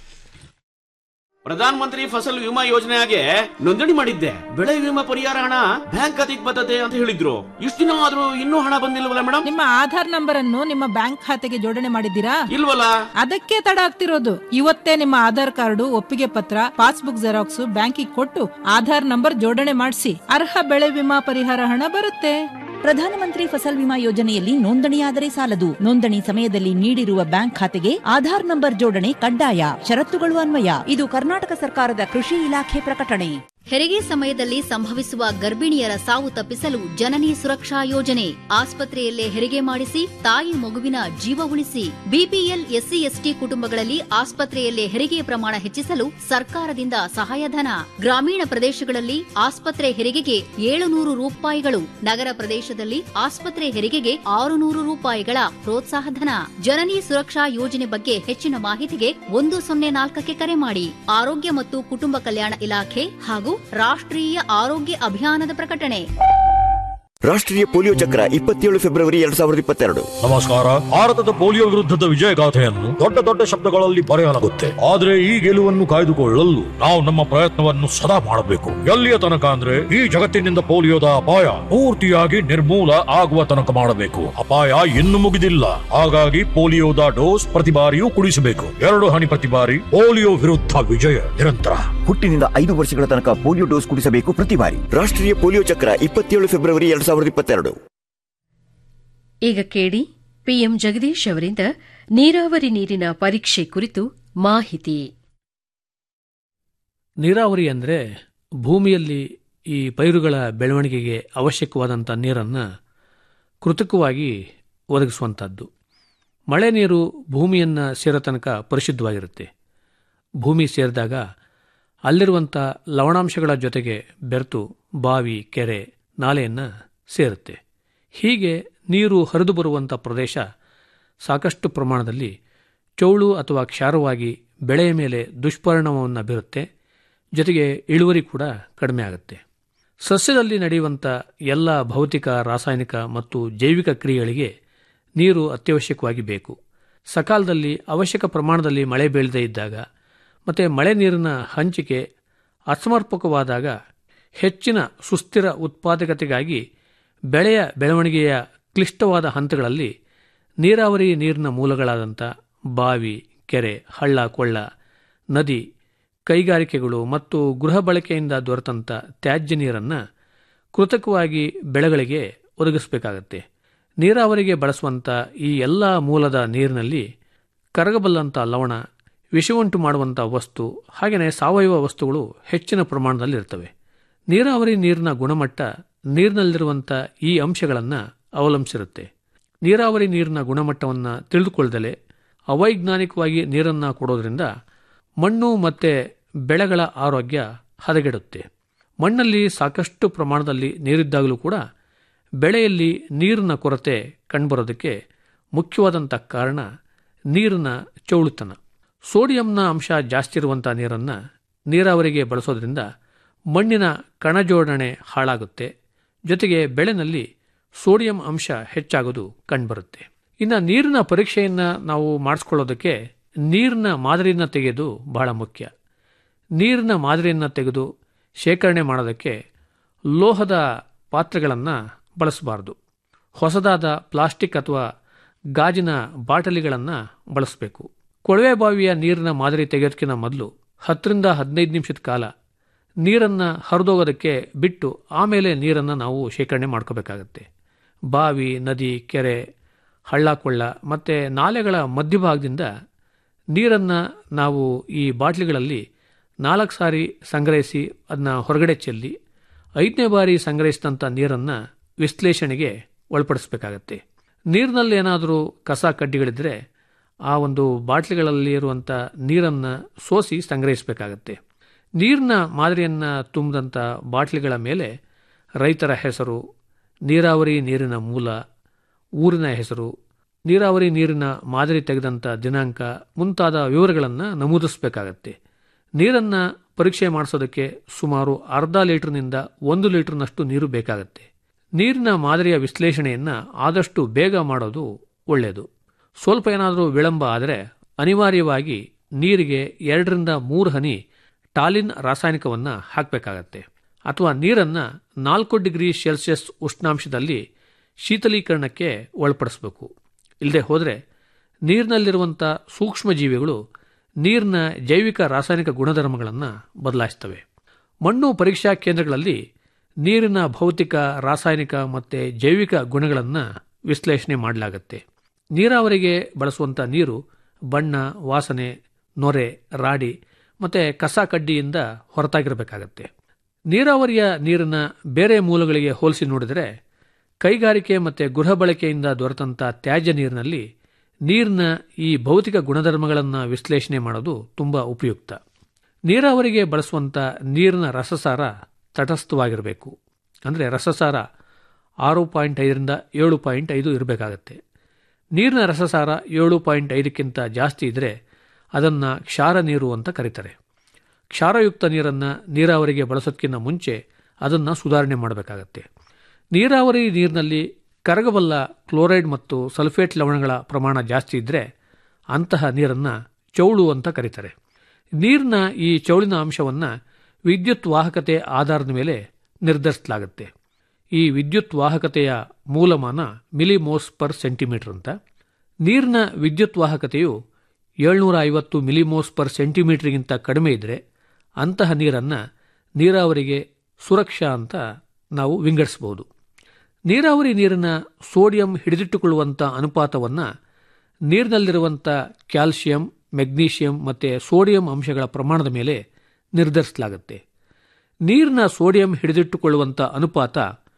S10: ಪ್ರಧಾನ ಮಂತ್ರಿ ಫಸಲ್ ವಿಮಾ ಯೋಜನೆಗೆ ನೋಂದಣಿ ಮಾಡಿದ್ದೆ ಬೆಳೆ ವಿಮಾ ಪರಿಹಾರ ಹಣ ಬ್ಯಾಂಕ್ ಖಾತೆಗೆ ಬರ್ತದೆ ಅಂತ ಹೇಳಿದ್ರು ಇಷ್ಟು ದಿನ ಆದ್ರೂ ಇನ್ನೂ ಹಣ ಬಂದಿಲ್ವಲ್ಲ ಮೇಡಮ್
S6: ನಿಮ್ಮ ಆಧಾರ್ ನಂಬರ್ ಅನ್ನು ನಿಮ್ಮ ಬ್ಯಾಂಕ್ ಖಾತೆಗೆ ಜೋಡಣೆ ಮಾಡಿದ್ದೀರಾ
S10: ಇಲ್ವಲ್ಲ
S6: ಅದಕ್ಕೆ ತಡ ಆಗ್ತಿರೋದು ಇವತ್ತೇ ನಿಮ್ಮ ಆಧಾರ್ ಕಾರ್ಡು ಒಪ್ಪಿಗೆ ಪತ್ರ ಪಾಸ್ಬುಕ್ ಜೆರಾಕ್ಸ್ ಬ್ಯಾಂಕಿಗೆ ಕೊಟ್ಟು ಆಧಾರ್ ನಂಬರ್ ಜೋಡಣೆ ಮಾಡಿಸಿ ಅರ್ಹ ಬೆಳೆ ವಿಮಾ ಪರಿಹಾರ ಹಣ ಬರುತ್ತೆ
S3: ಪ್ರಧಾನಮಂತ್ರಿ ಫಸಲ್ ವಿಮಾ ಯೋಜನೆಯಲ್ಲಿ ನೋಂದಣಿಯಾದರೆ ಸಾಲದು ನೋಂದಣಿ ಸಮಯದಲ್ಲಿ ನೀಡಿರುವ ಬ್ಯಾಂಕ್ ಖಾತೆಗೆ ಆಧಾರ್ ನಂಬರ್ ಜೋಡಣೆ ಕಡ್ಡಾಯ ಷರತ್ತುಗಳು ಅನ್ವಯ ಇದು ಕರ್ನಾಟಕ ಸರ್ಕಾರದ ಕೃಷಿ ಇಲಾಖೆ ಪ್ರಕಟಣೆ
S12: ಹೆರಿಗೆ ಸಮಯದಲ್ಲಿ ಸಂಭವಿಸುವ ಗರ್ಭಿಣಿಯರ ಸಾವು ತಪ್ಪಿಸಲು ಜನನಿ ಸುರಕ್ಷಾ ಯೋಜನೆ ಆಸ್ಪತ್ರೆಯಲ್ಲೇ ಹೆರಿಗೆ ಮಾಡಿಸಿ ತಾಯಿ ಮಗುವಿನ ಜೀವ ಉಳಿಸಿ ಬಿಪಿಎಲ್ ಎಸ್ಸಿ ಎಸ್ಟಿ ಕುಟುಂಬಗಳಲ್ಲಿ ಆಸ್ಪತ್ರೆಯಲ್ಲೇ ಹೆರಿಗೆಯ ಪ್ರಮಾಣ ಹೆಚ್ಚಿಸಲು ಸರ್ಕಾರದಿಂದ ಸಹಾಯಧನ ಗ್ರಾಮೀಣ ಪ್ರದೇಶಗಳಲ್ಲಿ ಆಸ್ಪತ್ರೆ ಹೆರಿಗೆಗೆ ಏಳುನೂರು ರೂಪಾಯಿಗಳು ನಗರ ಪ್ರದೇಶದಲ್ಲಿ ಆಸ್ಪತ್ರೆ ಹೆರಿಗೆಗೆ ಆರುನೂರು ರೂಪಾಯಿಗಳ ಪ್ರೋತ್ಸಾಹಧನ ಜನನಿ ಸುರಕ್ಷಾ ಯೋಜನೆ ಬಗ್ಗೆ ಹೆಚ್ಚಿನ ಮಾಹಿತಿಗೆ ಒಂದು ಸೊನ್ನೆ ನಾಲ್ಕಕ್ಕೆ ಕರೆ ಮಾಡಿ ಆರೋಗ್ಯ ಮತ್ತು ಕುಟುಂಬ ಕಲ್ಯಾಣ ಇಲಾಖೆ ಹಾಗೂ ರಾಷ್ಟ್ರೀಯ ಆರೋಗ್ಯ ಅಭಿಯಾನದ ಪ್ರಕಟಣೆ
S13: ರಾಷ್ಟ್ರೀಯ ಪೋಲಿಯೋ ಚಕ್ರ ಇಪ್ಪತ್ತೇಳು ಫೆಬ್ರವರಿ ಎರಡ್ ಸಾವಿರದ ಇಪ್ಪತ್ತೆರಡು
S14: ನಮಸ್ಕಾರ ಭಾರತದ ಪೋಲಿಯೋ ವಿರುದ್ಧದ ವಿಜಯಗಾಥೆಯನ್ನು ದೊಡ್ಡ ದೊಡ್ಡ ಶಬ್ದಗಳಲ್ಲಿ ಬರೆಯಲಾಗುತ್ತೆ ಆದ್ರೆ ಈ ಗೆಲುವನ್ನು ಕಾಯ್ದುಕೊಳ್ಳಲು ನಾವು ನಮ್ಮ ಪ್ರಯತ್ನವನ್ನು ಸದಾ ಮಾಡಬೇಕು ಎಲ್ಲಿಯ ತನಕ ಅಂದ್ರೆ ಈ ಜಗತ್ತಿನಿಂದ ಪೋಲಿಯೋದ ಅಪಾಯ ಪೂರ್ತಿಯಾಗಿ ನಿರ್ಮೂಲ ಆಗುವ ತನಕ ಮಾಡಬೇಕು ಅಪಾಯ ಇನ್ನು ಮುಗಿದಿಲ್ಲ ಹಾಗಾಗಿ ಪೋಲಿಯೋದ ಡೋಸ್ ಪ್ರತಿ ಬಾರಿಯೂ ಕುಡಿಸಬೇಕು ಎರಡು ಹನಿ ಪ್ರತಿ ಬಾರಿ ಪೋಲಿಯೋ ವಿರುದ್ಧ ವಿಜಯ ನಿರಂತರ
S13: ಹುಟ್ಟಿನಿಂದ ಐದು ವರ್ಷಗಳ ತನಕ ಪೋಲಿಯೋ ಡೋಸ್ ಕುಡಿಸಬೇಕು ಪ್ರತಿ ಬಾರಿ ರಾಷ್ಟ್ರೀಯ ಪೋಲಿಯೋ ಚಕ್ರ ಇಪ್ಪತ್ತೇಳು ಫೆಬ್ರವರಿ ಎರಡ್ ಸಾವಿರದ ಇಪ್ಪತ್ತೆರಡು
S1: ಈಗ ಕೇಳಿ ಪಿಎಂ ಜಗದೀಶ್ ಅವರಿಂದ ನೀರಾವರಿ ನೀರಿನ ಪರೀಕ್ಷೆ ಕುರಿತು ಮಾಹಿತಿ
S8: ನೀರಾವರಿ ಅಂದರೆ ಭೂಮಿಯಲ್ಲಿ ಈ ಪೈರುಗಳ ಬೆಳವಣಿಗೆಗೆ ಅವಶ್ಯಕವಾದಂಥ ನೀರನ್ನು ಕೃತಕವಾಗಿ ಒದಗಿಸುವಂಥದ್ದು ಮಳೆ ನೀರು ಭೂಮಿಯನ್ನು ಸೇರೋ ತನಕ ಪರಿಶುದ್ಧವಾಗಿರುತ್ತೆ ಭೂಮಿ ಸೇರಿದಾಗ ಅಲ್ಲಿರುವಂಥ ಲವಣಾಂಶಗಳ ಜೊತೆಗೆ ಬೆರೆತು ಬಾವಿ ಕೆರೆ ನಾಲೆಯನ್ನು ಸೇರುತ್ತೆ ಹೀಗೆ ನೀರು ಹರಿದು ಬರುವಂಥ ಪ್ರದೇಶ ಸಾಕಷ್ಟು ಪ್ರಮಾಣದಲ್ಲಿ ಚೌಳು ಅಥವಾ ಕ್ಷಾರವಾಗಿ ಬೆಳೆಯ ಮೇಲೆ ದುಷ್ಪರಿಣಾಮವನ್ನು ಬೀರುತ್ತೆ ಜೊತೆಗೆ ಇಳುವರಿ ಕೂಡ ಕಡಿಮೆ ಆಗುತ್ತೆ ಸಸ್ಯದಲ್ಲಿ ನಡೆಯುವಂಥ ಎಲ್ಲ ಭೌತಿಕ ರಾಸಾಯನಿಕ ಮತ್ತು ಜೈವಿಕ ಕ್ರಿಯೆಗಳಿಗೆ ನೀರು ಅತ್ಯವಶ್ಯಕವಾಗಿ ಬೇಕು ಸಕಾಲದಲ್ಲಿ ಅವಶ್ಯಕ ಪ್ರಮಾಣದಲ್ಲಿ ಮಳೆ ಬೀಳದೇ ಇದ್ದಾಗ ಮತ್ತು ಮಳೆ ನೀರಿನ ಹಂಚಿಕೆ ಅಸಮರ್ಪಕವಾದಾಗ ಹೆಚ್ಚಿನ ಸುಸ್ಥಿರ ಉತ್ಪಾದಕತೆಗಾಗಿ ಬೆಳೆಯ ಬೆಳವಣಿಗೆಯ ಕ್ಲಿಷ್ಟವಾದ ಹಂತಗಳಲ್ಲಿ ನೀರಾವರಿ ನೀರಿನ ಮೂಲಗಳಾದಂಥ ಬಾವಿ ಕೆರೆ ಹಳ್ಳ ಕೊಳ್ಳ ನದಿ ಕೈಗಾರಿಕೆಗಳು ಮತ್ತು ಗೃಹ ಬಳಕೆಯಿಂದ ದೊರೆತಂಥ ತ್ಯಾಜ್ಯ ನೀರನ್ನು ಕೃತಕವಾಗಿ ಬೆಳೆಗಳಿಗೆ ಒದಗಿಸಬೇಕಾಗತ್ತೆ ನೀರಾವರಿಗೆ ಬಳಸುವಂಥ ಈ ಎಲ್ಲ ಮೂಲದ ನೀರಿನಲ್ಲಿ ಕರಗಬಲ್ಲಂಥ ಲವಣ ವಿಷವುಂಟು ಮಾಡುವಂಥ ವಸ್ತು ಹಾಗೆಯೇ ಸಾವಯವ ವಸ್ತುಗಳು ಹೆಚ್ಚಿನ ಪ್ರಮಾಣದಲ್ಲಿ ಇರ್ತವೆ ನೀರಾವರಿ ನೀರಿನ ಗುಣಮಟ್ಟ ನೀರಿನಲ್ಲಿರುವಂಥ ಈ ಅಂಶಗಳನ್ನು ಅವಲಂಬಿಸಿರುತ್ತೆ ನೀರಾವರಿ ನೀರಿನ ಗುಣಮಟ್ಟವನ್ನು ತಿಳಿದುಕೊಳ್ಳದಲೇ ಅವೈಜ್ಞಾನಿಕವಾಗಿ ನೀರನ್ನು ಕೊಡೋದ್ರಿಂದ ಮಣ್ಣು ಮತ್ತು ಬೆಳೆಗಳ ಆರೋಗ್ಯ ಹದಗೆಡುತ್ತೆ ಮಣ್ಣಲ್ಲಿ ಸಾಕಷ್ಟು ಪ್ರಮಾಣದಲ್ಲಿ ನೀರಿದ್ದಾಗಲೂ ಕೂಡ ಬೆಳೆಯಲ್ಲಿ ನೀರಿನ ಕೊರತೆ ಕಂಡುಬರೋದಕ್ಕೆ ಮುಖ್ಯವಾದಂಥ ಕಾರಣ ನೀರಿನ ಚೌಳುತನ ಸೋಡಿಯಂನ ಅಂಶ ಜಾಸ್ತಿ ಇರುವಂಥ ನೀರನ್ನು ನೀರಾವರಿಗೆ ಬಳಸೋದ್ರಿಂದ ಮಣ್ಣಿನ ಕಣಜೋಡಣೆ ಹಾಳಾಗುತ್ತೆ ಜೊತೆಗೆ ಬೆಳೆನಲ್ಲಿ ಸೋಡಿಯಂ ಅಂಶ ಹೆಚ್ಚಾಗೋದು ಕಂಡುಬರುತ್ತೆ ಇನ್ನು ನೀರಿನ ಪರೀಕ್ಷೆಯನ್ನು ನಾವು ಮಾಡಿಸ್ಕೊಳ್ಳೋದಕ್ಕೆ ನೀರಿನ ಮಾದರಿಯನ್ನು ತೆಗೆಯೋದು ಬಹಳ ಮುಖ್ಯ ನೀರಿನ ಮಾದರಿಯನ್ನು ತೆಗೆದು ಶೇಖರಣೆ ಮಾಡೋದಕ್ಕೆ ಲೋಹದ ಪಾತ್ರೆಗಳನ್ನು ಬಳಸಬಾರದು ಹೊಸದಾದ ಪ್ಲಾಸ್ಟಿಕ್ ಅಥವಾ ಗಾಜಿನ ಬಾಟಲಿಗಳನ್ನು ಬಳಸಬೇಕು ಕೊಳವೆ ಬಾವಿಯ ನೀರಿನ ಮಾದರಿ ತೆಗೆಯೋದಕ್ಕಿಂತ ಮೊದಲು ಹತ್ತರಿಂದ ಹದಿನೈದು ನಿಮಿಷದ ಕಾಲ ನೀರನ್ನು ಹರಿದೋಗೋದಕ್ಕೆ ಬಿಟ್ಟು ಆಮೇಲೆ ನೀರನ್ನು ನಾವು ಶೇಖರಣೆ ಮಾಡ್ಕೋಬೇಕಾಗತ್ತೆ ಬಾವಿ ನದಿ ಕೆರೆ ಹಳ್ಳ ಕೊಳ್ಳ ಮತ್ತು ನಾಲೆಗಳ ಮಧ್ಯಭಾಗದಿಂದ ನೀರನ್ನು ನಾವು ಈ ಬಾಟ್ಲಿಗಳಲ್ಲಿ ನಾಲ್ಕು ಸಾರಿ ಸಂಗ್ರಹಿಸಿ ಅದನ್ನ ಹೊರಗಡೆ ಚೆಲ್ಲಿ ಐದನೇ ಬಾರಿ ಸಂಗ್ರಹಿಸಿದಂಥ ನೀರನ್ನು ವಿಶ್ಲೇಷಣೆಗೆ ಒಳಪಡಿಸಬೇಕಾಗತ್ತೆ ನೀರಿನಲ್ಲಿ ಏನಾದರೂ ಕಸ ಕಡ್ಡಿಗಳಿದ್ದರೆ ಆ ಒಂದು ಬಾಟ್ಲಿಗಳಲ್ಲಿ ಇರುವಂಥ ನೀರನ್ನು ಸೋಸಿ ಸಂಗ್ರಹಿಸಬೇಕಾಗತ್ತೆ ನೀರಿನ ಮಾದರಿಯನ್ನು ತುಂಬಿದಂಥ ಬಾಟ್ಲಿಗಳ ಮೇಲೆ ರೈತರ ಹೆಸರು ನೀರಾವರಿ ನೀರಿನ ಮೂಲ ಊರಿನ ಹೆಸರು ನೀರಾವರಿ ನೀರಿನ ಮಾದರಿ ತೆಗೆದಂಥ ದಿನಾಂಕ ಮುಂತಾದ ವಿವರಗಳನ್ನು ನಮೂದಿಸಬೇಕಾಗತ್ತೆ ನೀರನ್ನು ಪರೀಕ್ಷೆ ಮಾಡಿಸೋದಕ್ಕೆ ಸುಮಾರು ಅರ್ಧ ಲೀಟರ್ನಿಂದ ಒಂದು ಲೀಟರ್ನಷ್ಟು ನೀರು ಬೇಕಾಗತ್ತೆ ನೀರಿನ ಮಾದರಿಯ ವಿಶ್ಲೇಷಣೆಯನ್ನು ಆದಷ್ಟು ಬೇಗ ಮಾಡೋದು ಒಳ್ಳೆಯದು ಸ್ವಲ್ಪ ಏನಾದರೂ ವಿಳಂಬ ಆದರೆ ಅನಿವಾರ್ಯವಾಗಿ ನೀರಿಗೆ ಎರಡರಿಂದ ಮೂರು ಹನಿ ಟಾಲಿನ್ ರಾಸಾಯನಿಕವನ್ನು ಹಾಕಬೇಕಾಗತ್ತೆ ಅಥವಾ ನೀರನ್ನು ನಾಲ್ಕು ಡಿಗ್ರಿ ಸೆಲ್ಸಿಯಸ್ ಉಷ್ಣಾಂಶದಲ್ಲಿ ಶೀತಲೀಕರಣಕ್ಕೆ ಒಳಪಡಿಸಬೇಕು ಇಲ್ಲದೆ ಹೋದರೆ ನೀರಿನಲ್ಲಿರುವಂಥ ಸೂಕ್ಷ್ಮ ಜೀವಿಗಳು ನೀರಿನ ಜೈವಿಕ ರಾಸಾಯನಿಕ ಗುಣಧರ್ಮಗಳನ್ನು ಬದಲಾಯಿಸ್ತವೆ ಮಣ್ಣು ಪರೀಕ್ಷಾ ಕೇಂದ್ರಗಳಲ್ಲಿ ನೀರಿನ ಭೌತಿಕ ರಾಸಾಯನಿಕ ಮತ್ತು ಜೈವಿಕ ಗುಣಗಳನ್ನು ವಿಶ್ಲೇಷಣೆ ಮಾಡಲಾಗುತ್ತೆ ನೀರಾವರಿಗೆ ಬಳಸುವಂಥ ನೀರು ಬಣ್ಣ ವಾಸನೆ ನೊರೆ ರಾಡಿ ಮತ್ತು ಕಸ ಕಡ್ಡಿಯಿಂದ ಹೊರತಾಗಿರಬೇಕಾಗತ್ತೆ ನೀರಾವರಿಯ ನೀರನ್ನು ಬೇರೆ ಮೂಲಗಳಿಗೆ ಹೋಲಿಸಿ ನೋಡಿದರೆ ಕೈಗಾರಿಕೆ ಮತ್ತು ಗೃಹ ಬಳಕೆಯಿಂದ ದೊರೆತಂಥ ತ್ಯಾಜ್ಯ ನೀರಿನಲ್ಲಿ ನೀರಿನ ಈ ಭೌತಿಕ ಗುಣಧರ್ಮಗಳನ್ನು ವಿಶ್ಲೇಷಣೆ ಮಾಡೋದು ತುಂಬ ಉಪಯುಕ್ತ ನೀರಾವರಿಗೆ ಬಳಸುವಂಥ ನೀರಿನ ರಸಸಾರ ತಟಸ್ಥವಾಗಿರಬೇಕು ಅಂದರೆ ರಸಸಾರ ಆರು ಪಾಯಿಂಟ್ ಐದರಿಂದ ಏಳು ಪಾಯಿಂಟ್ ಐದು ಇರಬೇಕಾಗತ್ತೆ ನೀರಿನ ರಸಸಾರ ಏಳು ಪಾಯಿಂಟ್ ಐದಕ್ಕಿಂತ ಜಾಸ್ತಿ ಇದ್ದರೆ ಅದನ್ನು ಕ್ಷಾರ ನೀರು ಅಂತ ಕರೀತಾರೆ ಕ್ಷಾರಯುಕ್ತ ನೀರನ್ನು ನೀರಾವರಿಗೆ ಬಳಸೋದಕ್ಕಿಂತ ಮುಂಚೆ ಅದನ್ನು ಸುಧಾರಣೆ ಮಾಡಬೇಕಾಗತ್ತೆ ನೀರಾವರಿ ನೀರಿನಲ್ಲಿ ಕರಗಬಲ್ಲ ಕ್ಲೋರೈಡ್ ಮತ್ತು ಸಲ್ಫೇಟ್ ಲವಣಗಳ ಪ್ರಮಾಣ ಜಾಸ್ತಿ ಇದ್ದರೆ ಅಂತಹ ನೀರನ್ನು ಚೌಳು ಅಂತ ಕರೀತಾರೆ ನೀರಿನ ಈ ಚೌಳಿನ ಅಂಶವನ್ನು ವಿದ್ಯುತ್ ವಾಹಕತೆ ಆಧಾರದ ಮೇಲೆ ನಿರ್ಧರಿಸಲಾಗುತ್ತೆ ಈ ವಿದ್ಯುತ್ ವಾಹಕತೆಯ ಮೂಲಮಾನ ಮಿಲಿಮೋಸ್ ಪರ್ ಸೆಂಟಿಮೀಟರ್ ಅಂತ ನೀರಿನ ವಿದ್ಯುತ್ ವಾಹಕತೆಯು ಏಳ್ನೂರ ಐವತ್ತು ಮಿಲಿಮೋಸ್ ಪರ್ ಸೆಂಟಿಮೀಟರ್ಗಿಂತ ಕಡಿಮೆ ಇದ್ದರೆ ಅಂತಹ ನೀರನ್ನು ನೀರಾವರಿಗೆ ಸುರಕ್ಷಾ ಅಂತ ನಾವು ವಿಂಗಡಿಸಬಹುದು ನೀರಾವರಿ ನೀರಿನ ಸೋಡಿಯಂ ಹಿಡಿದಿಟ್ಟುಕೊಳ್ಳುವಂಥ ಅನುಪಾತವನ್ನು ನೀರಿನಲ್ಲಿರುವಂಥ ಕ್ಯಾಲ್ಸಿಯಂ ಮೆಗ್ನೀಷಿಯಂ ಮತ್ತು ಸೋಡಿಯಂ ಅಂಶಗಳ ಪ್ರಮಾಣದ ಮೇಲೆ ನಿರ್ಧರಿಸಲಾಗುತ್ತೆ ನೀರಿನ ಸೋಡಿಯಂ ಹಿಡಿದಿಟ್ಟುಕೊಳ್ಳುವಂಥ ಅನುಪಾತ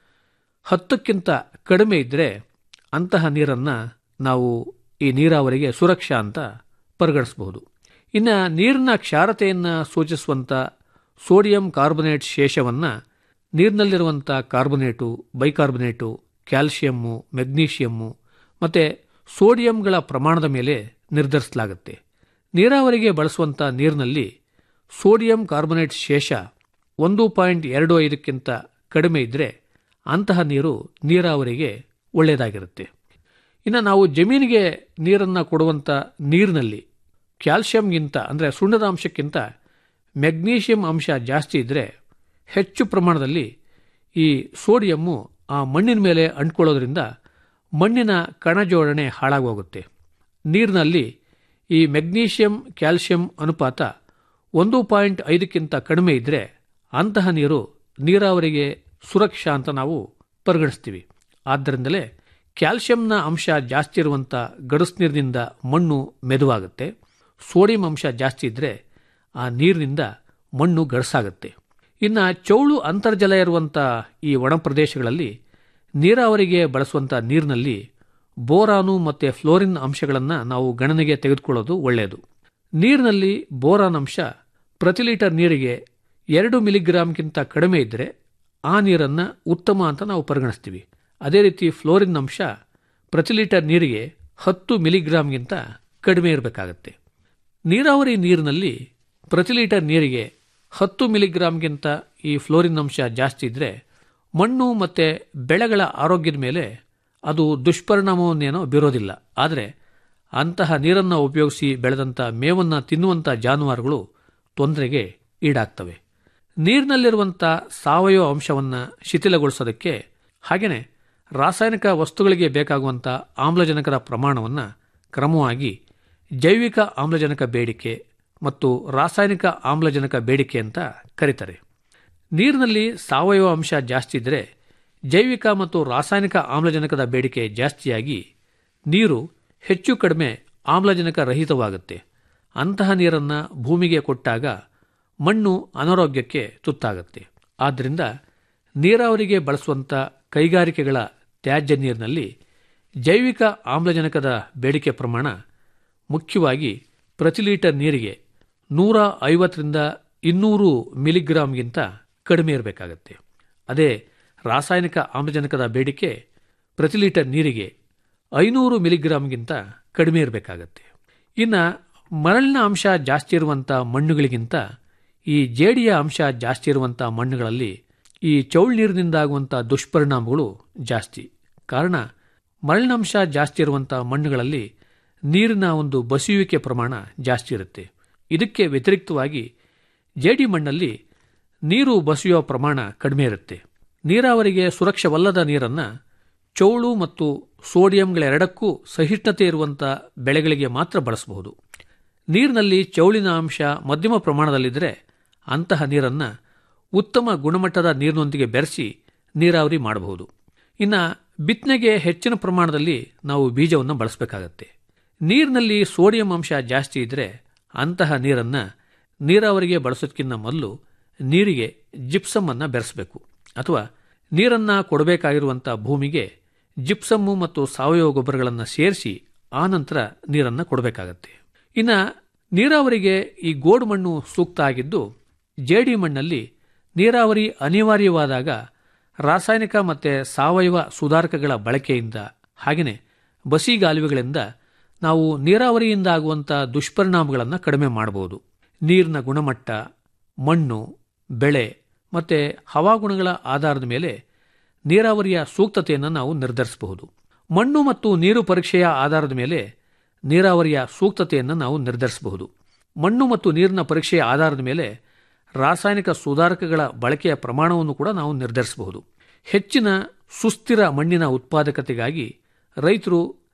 S8: ಹತ್ತಕ್ಕಿಂತ ಕಡಿಮೆ ಇದ್ದರೆ ಅಂತಹ ನೀರನ್ನು ನಾವು ಈ ನೀರಾವರಿಗೆ ಸುರಕ್ಷಾ ಅಂತ ಪರಿಗಣಿಸಬಹುದು ಇನ್ನು ನೀರಿನ ಕ್ಷಾರತೆಯನ್ನು ಸೂಚಿಸುವಂಥ ಸೋಡಿಯಂ ಕಾರ್ಬೊನೇಟ್ ಶೇಷವನ್ನು ನೀರಿನಲ್ಲಿರುವಂಥ ಕಾರ್ಬೊನೇಟು ಬೈಕಾರ್ಬೊನೇಟು ಕ್ಯಾಲ್ಸಿಯಮ್ಮು ಮೆಗ್ನೀಷಿಯಮ್ಮು ಮತ್ತು ಸೋಡಿಯಂಗಳ ಪ್ರಮಾಣದ ಮೇಲೆ ನಿರ್ಧರಿಸಲಾಗುತ್ತೆ ನೀರಾವರಿಗೆ ಬಳಸುವಂಥ ನೀರಿನಲ್ಲಿ ಸೋಡಿಯಂ ಕಾರ್ಬೊನೇಟ್ ಶೇಷ ಒಂದು ಪಾಯಿಂಟ್ ಎರಡು ಐದಕ್ಕಿಂತ ಕಡಿಮೆ ಇದ್ದರೆ ಅಂತಹ ನೀರು ನೀರಾವರಿಗೆ ಒಳ್ಳೆಯದಾಗಿರುತ್ತೆ ಇನ್ನು ನಾವು ಜಮೀನಿಗೆ ನೀರನ್ನು ಕೊಡುವಂಥ ನೀರಿನಲ್ಲಿ ಕ್ಯಾಲ್ಸಿಯಂಗಿಂತ ಅಂದರೆ ಸುಣ್ಣದ ಅಂಶಕ್ಕಿಂತ ಮೆಗ್ನೀಷಿಯಂ ಅಂಶ ಜಾಸ್ತಿ ಇದ್ದರೆ ಹೆಚ್ಚು ಪ್ರಮಾಣದಲ್ಲಿ ಈ ಸೋಡಿಯಮ್ಮು ಆ ಮಣ್ಣಿನ ಮೇಲೆ ಅಂಟ್ಕೊಳ್ಳೋದ್ರಿಂದ ಮಣ್ಣಿನ ಕಣ ಜೋಡಣೆ ಹಾಳಾಗೋಗುತ್ತೆ ನೀರಿನಲ್ಲಿ ಈ ಮೆಗ್ನೀಷಿಯಂ ಕ್ಯಾಲ್ಸಿಯಂ ಅನುಪಾತ ಒಂದು ಪಾಯಿಂಟ್ ಐದಕ್ಕಿಂತ ಕಡಿಮೆ ಇದ್ದರೆ ಅಂತಹ ನೀರು ನೀರಾವರಿಗೆ ಸುರಕ್ಷಾ ಅಂತ ನಾವು ಪರಿಗಣಿಸ್ತೀವಿ ಆದ್ದರಿಂದಲೇ ಕ್ಯಾಲ್ಸಿಯಂನ ಅಂಶ ಜಾಸ್ತಿ ಇರುವಂಥ ಗಡಸು ನೀರಿನಿಂದ ಮಣ್ಣು ಮೆದುವಾಗುತ್ತೆ ಸೋಡಿಯಂ ಅಂಶ ಜಾಸ್ತಿ ಇದ್ದರೆ ಆ ನೀರಿನಿಂದ ಮಣ್ಣು ಗಡಸಾಗುತ್ತೆ ಇನ್ನು ಚೌಳು ಅಂತರ್ಜಲ ಇರುವಂಥ ಈ ಒಣ ಪ್ರದೇಶಗಳಲ್ಲಿ ನೀರಾವರಿಗೆ ಬಳಸುವಂಥ ನೀರಿನಲ್ಲಿ ಬೋರಾನು ಮತ್ತು ಫ್ಲೋರಿನ್ ಅಂಶಗಳನ್ನು ನಾವು ಗಣನೆಗೆ ತೆಗೆದುಕೊಳ್ಳೋದು ಒಳ್ಳೆಯದು ನೀರಿನಲ್ಲಿ ಬೋರಾನ್ ಅಂಶ ಪ್ರತಿ ಲೀಟರ್ ನೀರಿಗೆ ಎರಡು ಮಿಲಿಗ್ರಾಮ್ಗಿಂತ ಕಡಿಮೆ ಇದ್ದರೆ ಆ ನೀರನ್ನು ಉತ್ತಮ ಅಂತ ನಾವು ಪರಿಗಣಿಸ್ತೀವಿ ಅದೇ ರೀತಿ ಫ್ಲೋರಿನ್ ಅಂಶ ಪ್ರತಿ ಲೀಟರ್ ನೀರಿಗೆ ಹತ್ತು ಮಿಲಿಗ್ರಾಮ್ಗಿಂತ ಕಡಿಮೆ ಇರಬೇಕಾಗತ್ತೆ ನೀರಾವರಿ ನೀರಿನಲ್ಲಿ ಪ್ರತಿ ಲೀಟರ್ ನೀರಿಗೆ ಹತ್ತು ಮಿಲಿಗ್ರಾಮ್ಗಿಂತ ಈ ಫ್ಲೋರಿನ್ ಅಂಶ ಜಾಸ್ತಿ ಇದ್ದರೆ ಮಣ್ಣು ಮತ್ತು ಬೆಳೆಗಳ ಆರೋಗ್ಯದ ಮೇಲೆ ಅದು ದುಷ್ಪರಿಣಾಮವನ್ನೇನೋ ಬೀರೋದಿಲ್ಲ ಆದರೆ ಅಂತಹ ನೀರನ್ನು ಉಪಯೋಗಿಸಿ ಬೆಳೆದಂಥ ಮೇವನ್ನು ತಿನ್ನುವಂಥ ಜಾನುವಾರುಗಳು ತೊಂದರೆಗೆ ಈಡಾಗ್ತವೆ ನೀರಿನಲ್ಲಿರುವಂಥ ಸಾವಯವ ಅಂಶವನ್ನು ಶಿಥಿಲಗೊಳಿಸೋದಕ್ಕೆ ಹಾಗೆಯೇ ರಾಸಾಯನಿಕ ವಸ್ತುಗಳಿಗೆ ಬೇಕಾಗುವಂಥ ಆಮ್ಲಜನಕದ ಪ್ರಮಾಣವನ್ನು ಕ್ರಮವಾಗಿ ಜೈವಿಕ ಆಮ್ಲಜನಕ ಬೇಡಿಕೆ ಮತ್ತು ರಾಸಾಯನಿಕ ಆಮ್ಲಜನಕ ಬೇಡಿಕೆ ಅಂತ ಕರೀತಾರೆ ನೀರಿನಲ್ಲಿ ಸಾವಯವ ಅಂಶ ಜಾಸ್ತಿ ಇದ್ದರೆ ಜೈವಿಕ ಮತ್ತು ರಾಸಾಯನಿಕ ಆಮ್ಲಜನಕದ ಬೇಡಿಕೆ ಜಾಸ್ತಿಯಾಗಿ ನೀರು ಹೆಚ್ಚು ಕಡಿಮೆ ಆಮ್ಲಜನಕ ರಹಿತವಾಗುತ್ತೆ ಅಂತಹ ನೀರನ್ನು ಭೂಮಿಗೆ ಕೊಟ್ಟಾಗ ಮಣ್ಣು ಅನಾರೋಗ್ಯಕ್ಕೆ ತುತ್ತಾಗುತ್ತೆ ಆದ್ದರಿಂದ ನೀರಾವರಿಗೆ ಬಳಸುವಂಥ ಕೈಗಾರಿಕೆಗಳ ತ್ಯಾಜ್ಯ ನೀರಿನಲ್ಲಿ ಜೈವಿಕ ಆಮ್ಲಜನಕದ ಬೇಡಿಕೆ ಪ್ರಮಾಣ ಮುಖ್ಯವಾಗಿ ಪ್ರತಿ ಲೀಟರ್ ನೀರಿಗೆ ನೂರ ಐವತ್ತರಿಂದ ಇನ್ನೂರು ಮಿಲಿಗ್ರಾಂಗಿಂತ ಕಡಿಮೆ ಇರಬೇಕಾಗತ್ತೆ ಅದೇ ರಾಸಾಯನಿಕ ಆಮ್ಲಜನಕದ ಬೇಡಿಕೆ ಪ್ರತಿ ಲೀಟರ್ ನೀರಿಗೆ ಐನೂರು ಮಿಲಿಗ್ರಾಂಗಿಂತ ಕಡಿಮೆ ಇರಬೇಕಾಗತ್ತೆ ಇನ್ನು ಮರಳಿನ ಅಂಶ ಜಾಸ್ತಿ ಇರುವಂಥ ಮಣ್ಣುಗಳಿಗಿಂತ ಈ ಜೇಡಿಯ ಅಂಶ ಜಾಸ್ತಿ ಇರುವಂಥ ಮಣ್ಣುಗಳಲ್ಲಿ ಈ ಚೌಳ್ ನೀರಿನಿಂದಾಗುವಂಥ ದುಷ್ಪರಿಣಾಮಗಳು ಜಾಸ್ತಿ ಕಾರಣ ಮರಳಿನಾಂಶ ಜಾಸ್ತಿ ಇರುವಂಥ ಮಣ್ಣುಗಳಲ್ಲಿ ನೀರಿನ ಒಂದು ಬಸಿಯುವಿಕೆ ಪ್ರಮಾಣ ಜಾಸ್ತಿ ಇರುತ್ತೆ ಇದಕ್ಕೆ ವ್ಯತಿರಿಕ್ತವಾಗಿ ಜೇಡಿ ಮಣ್ಣಲ್ಲಿ ನೀರು ಬಸಿಯುವ ಪ್ರಮಾಣ ಕಡಿಮೆ ಇರುತ್ತೆ ನೀರಾವರಿಗೆ ಸುರಕ್ಷವಲ್ಲದ ನೀರನ್ನು ಚೌಳು ಮತ್ತು ಸೋಡಿಯಂಗಳೆರಡಕ್ಕೂ ಸಹಿಷ್ಣುತೆ ಇರುವಂಥ ಬೆಳೆಗಳಿಗೆ ಮಾತ್ರ ಬಳಸಬಹುದು ನೀರಿನಲ್ಲಿ ಚೌಳಿನ ಅಂಶ ಮಧ್ಯಮ ಪ್ರಮಾಣದಲ್ಲಿದ್ದರೆ ಅಂತಹ ನೀರನ್ನು ಉತ್ತಮ ಗುಣಮಟ್ಟದ ನೀರಿನೊಂದಿಗೆ ಬೆರೆಸಿ ನೀರಾವರಿ ಮಾಡಬಹುದು ಇನ್ನು ಬಿತ್ತನೆಗೆ ಹೆಚ್ಚಿನ ಪ್ರಮಾಣದಲ್ಲಿ ನಾವು ಬೀಜವನ್ನು ಬಳಸಬೇಕಾಗತ್ತೆ ನೀರಿನಲ್ಲಿ ಸೋಡಿಯಂ ಅಂಶ ಜಾಸ್ತಿ ಇದ್ದರೆ ಅಂತಹ ನೀರನ್ನು ನೀರಾವರಿಗೆ ಬಳಸೋದಕ್ಕಿಂತ ಮೊದಲು ನೀರಿಗೆ ಜಿಪ್ಸಮ್ ಅನ್ನು ಬೆರೆಸಬೇಕು ಅಥವಾ ನೀರನ್ನು ಕೊಡಬೇಕಾಗಿರುವಂಥ ಭೂಮಿಗೆ ಜಿಪ್ಸಮ್ಮು ಮತ್ತು ಸಾವಯವ ಗೊಬ್ಬರಗಳನ್ನು ಸೇರಿಸಿ ಆನಂತರ ನೀರನ್ನು ಕೊಡಬೇಕಾಗತ್ತೆ ಇನ್ನು ನೀರಾವರಿಗೆ ಈ ಗೋಡು ಮಣ್ಣು ಸೂಕ್ತ ಆಗಿದ್ದು ಜೇಡಿ ಮಣ್ಣಲ್ಲಿ ನೀರಾವರಿ ಅನಿವಾರ್ಯವಾದಾಗ ರಾಸಾಯನಿಕ ಮತ್ತು ಸಾವಯವ ಸುಧಾರಕಗಳ ಬಳಕೆಯಿಂದ ಹಾಗೆಯೇ ಬಸಿಗಾಲುವೆಗಳಿಂದ ನಾವು ನೀರಾವರಿಯಿಂದ ಆಗುವಂಥ ದುಷ್ಪರಿಣಾಮಗಳನ್ನು ಕಡಿಮೆ ಮಾಡಬಹುದು ನೀರಿನ ಗುಣಮಟ್ಟ ಮಣ್ಣು ಬೆಳೆ ಮತ್ತು ಹವಾಗುಣಗಳ ಆಧಾರದ ಮೇಲೆ ನೀರಾವರಿಯ ಸೂಕ್ತತೆಯನ್ನು ನಾವು ನಿರ್ಧರಿಸಬಹುದು ಮಣ್ಣು ಮತ್ತು ನೀರು ಪರೀಕ್ಷೆಯ ಆಧಾರದ ಮೇಲೆ ನೀರಾವರಿಯ ಸೂಕ್ತತೆಯನ್ನು ನಾವು ನಿರ್ಧರಿಸಬಹುದು ಮಣ್ಣು ಮತ್ತು ನೀರಿನ ಪರೀಕ್ಷೆಯ ಆಧಾರದ ಮೇಲೆ ರಾಸಾಯನಿಕ ಸುಧಾರಕಗಳ ಬಳಕೆಯ ಪ್ರಮಾಣವನ್ನು ಕೂಡ ನಾವು ನಿರ್ಧರಿಸಬಹುದು ಹೆಚ್ಚಿನ ಸುಸ್ಥಿರ ಮಣ್ಣಿನ ಉತ್ಪಾದಕತೆಗಾಗಿ ರೈತರು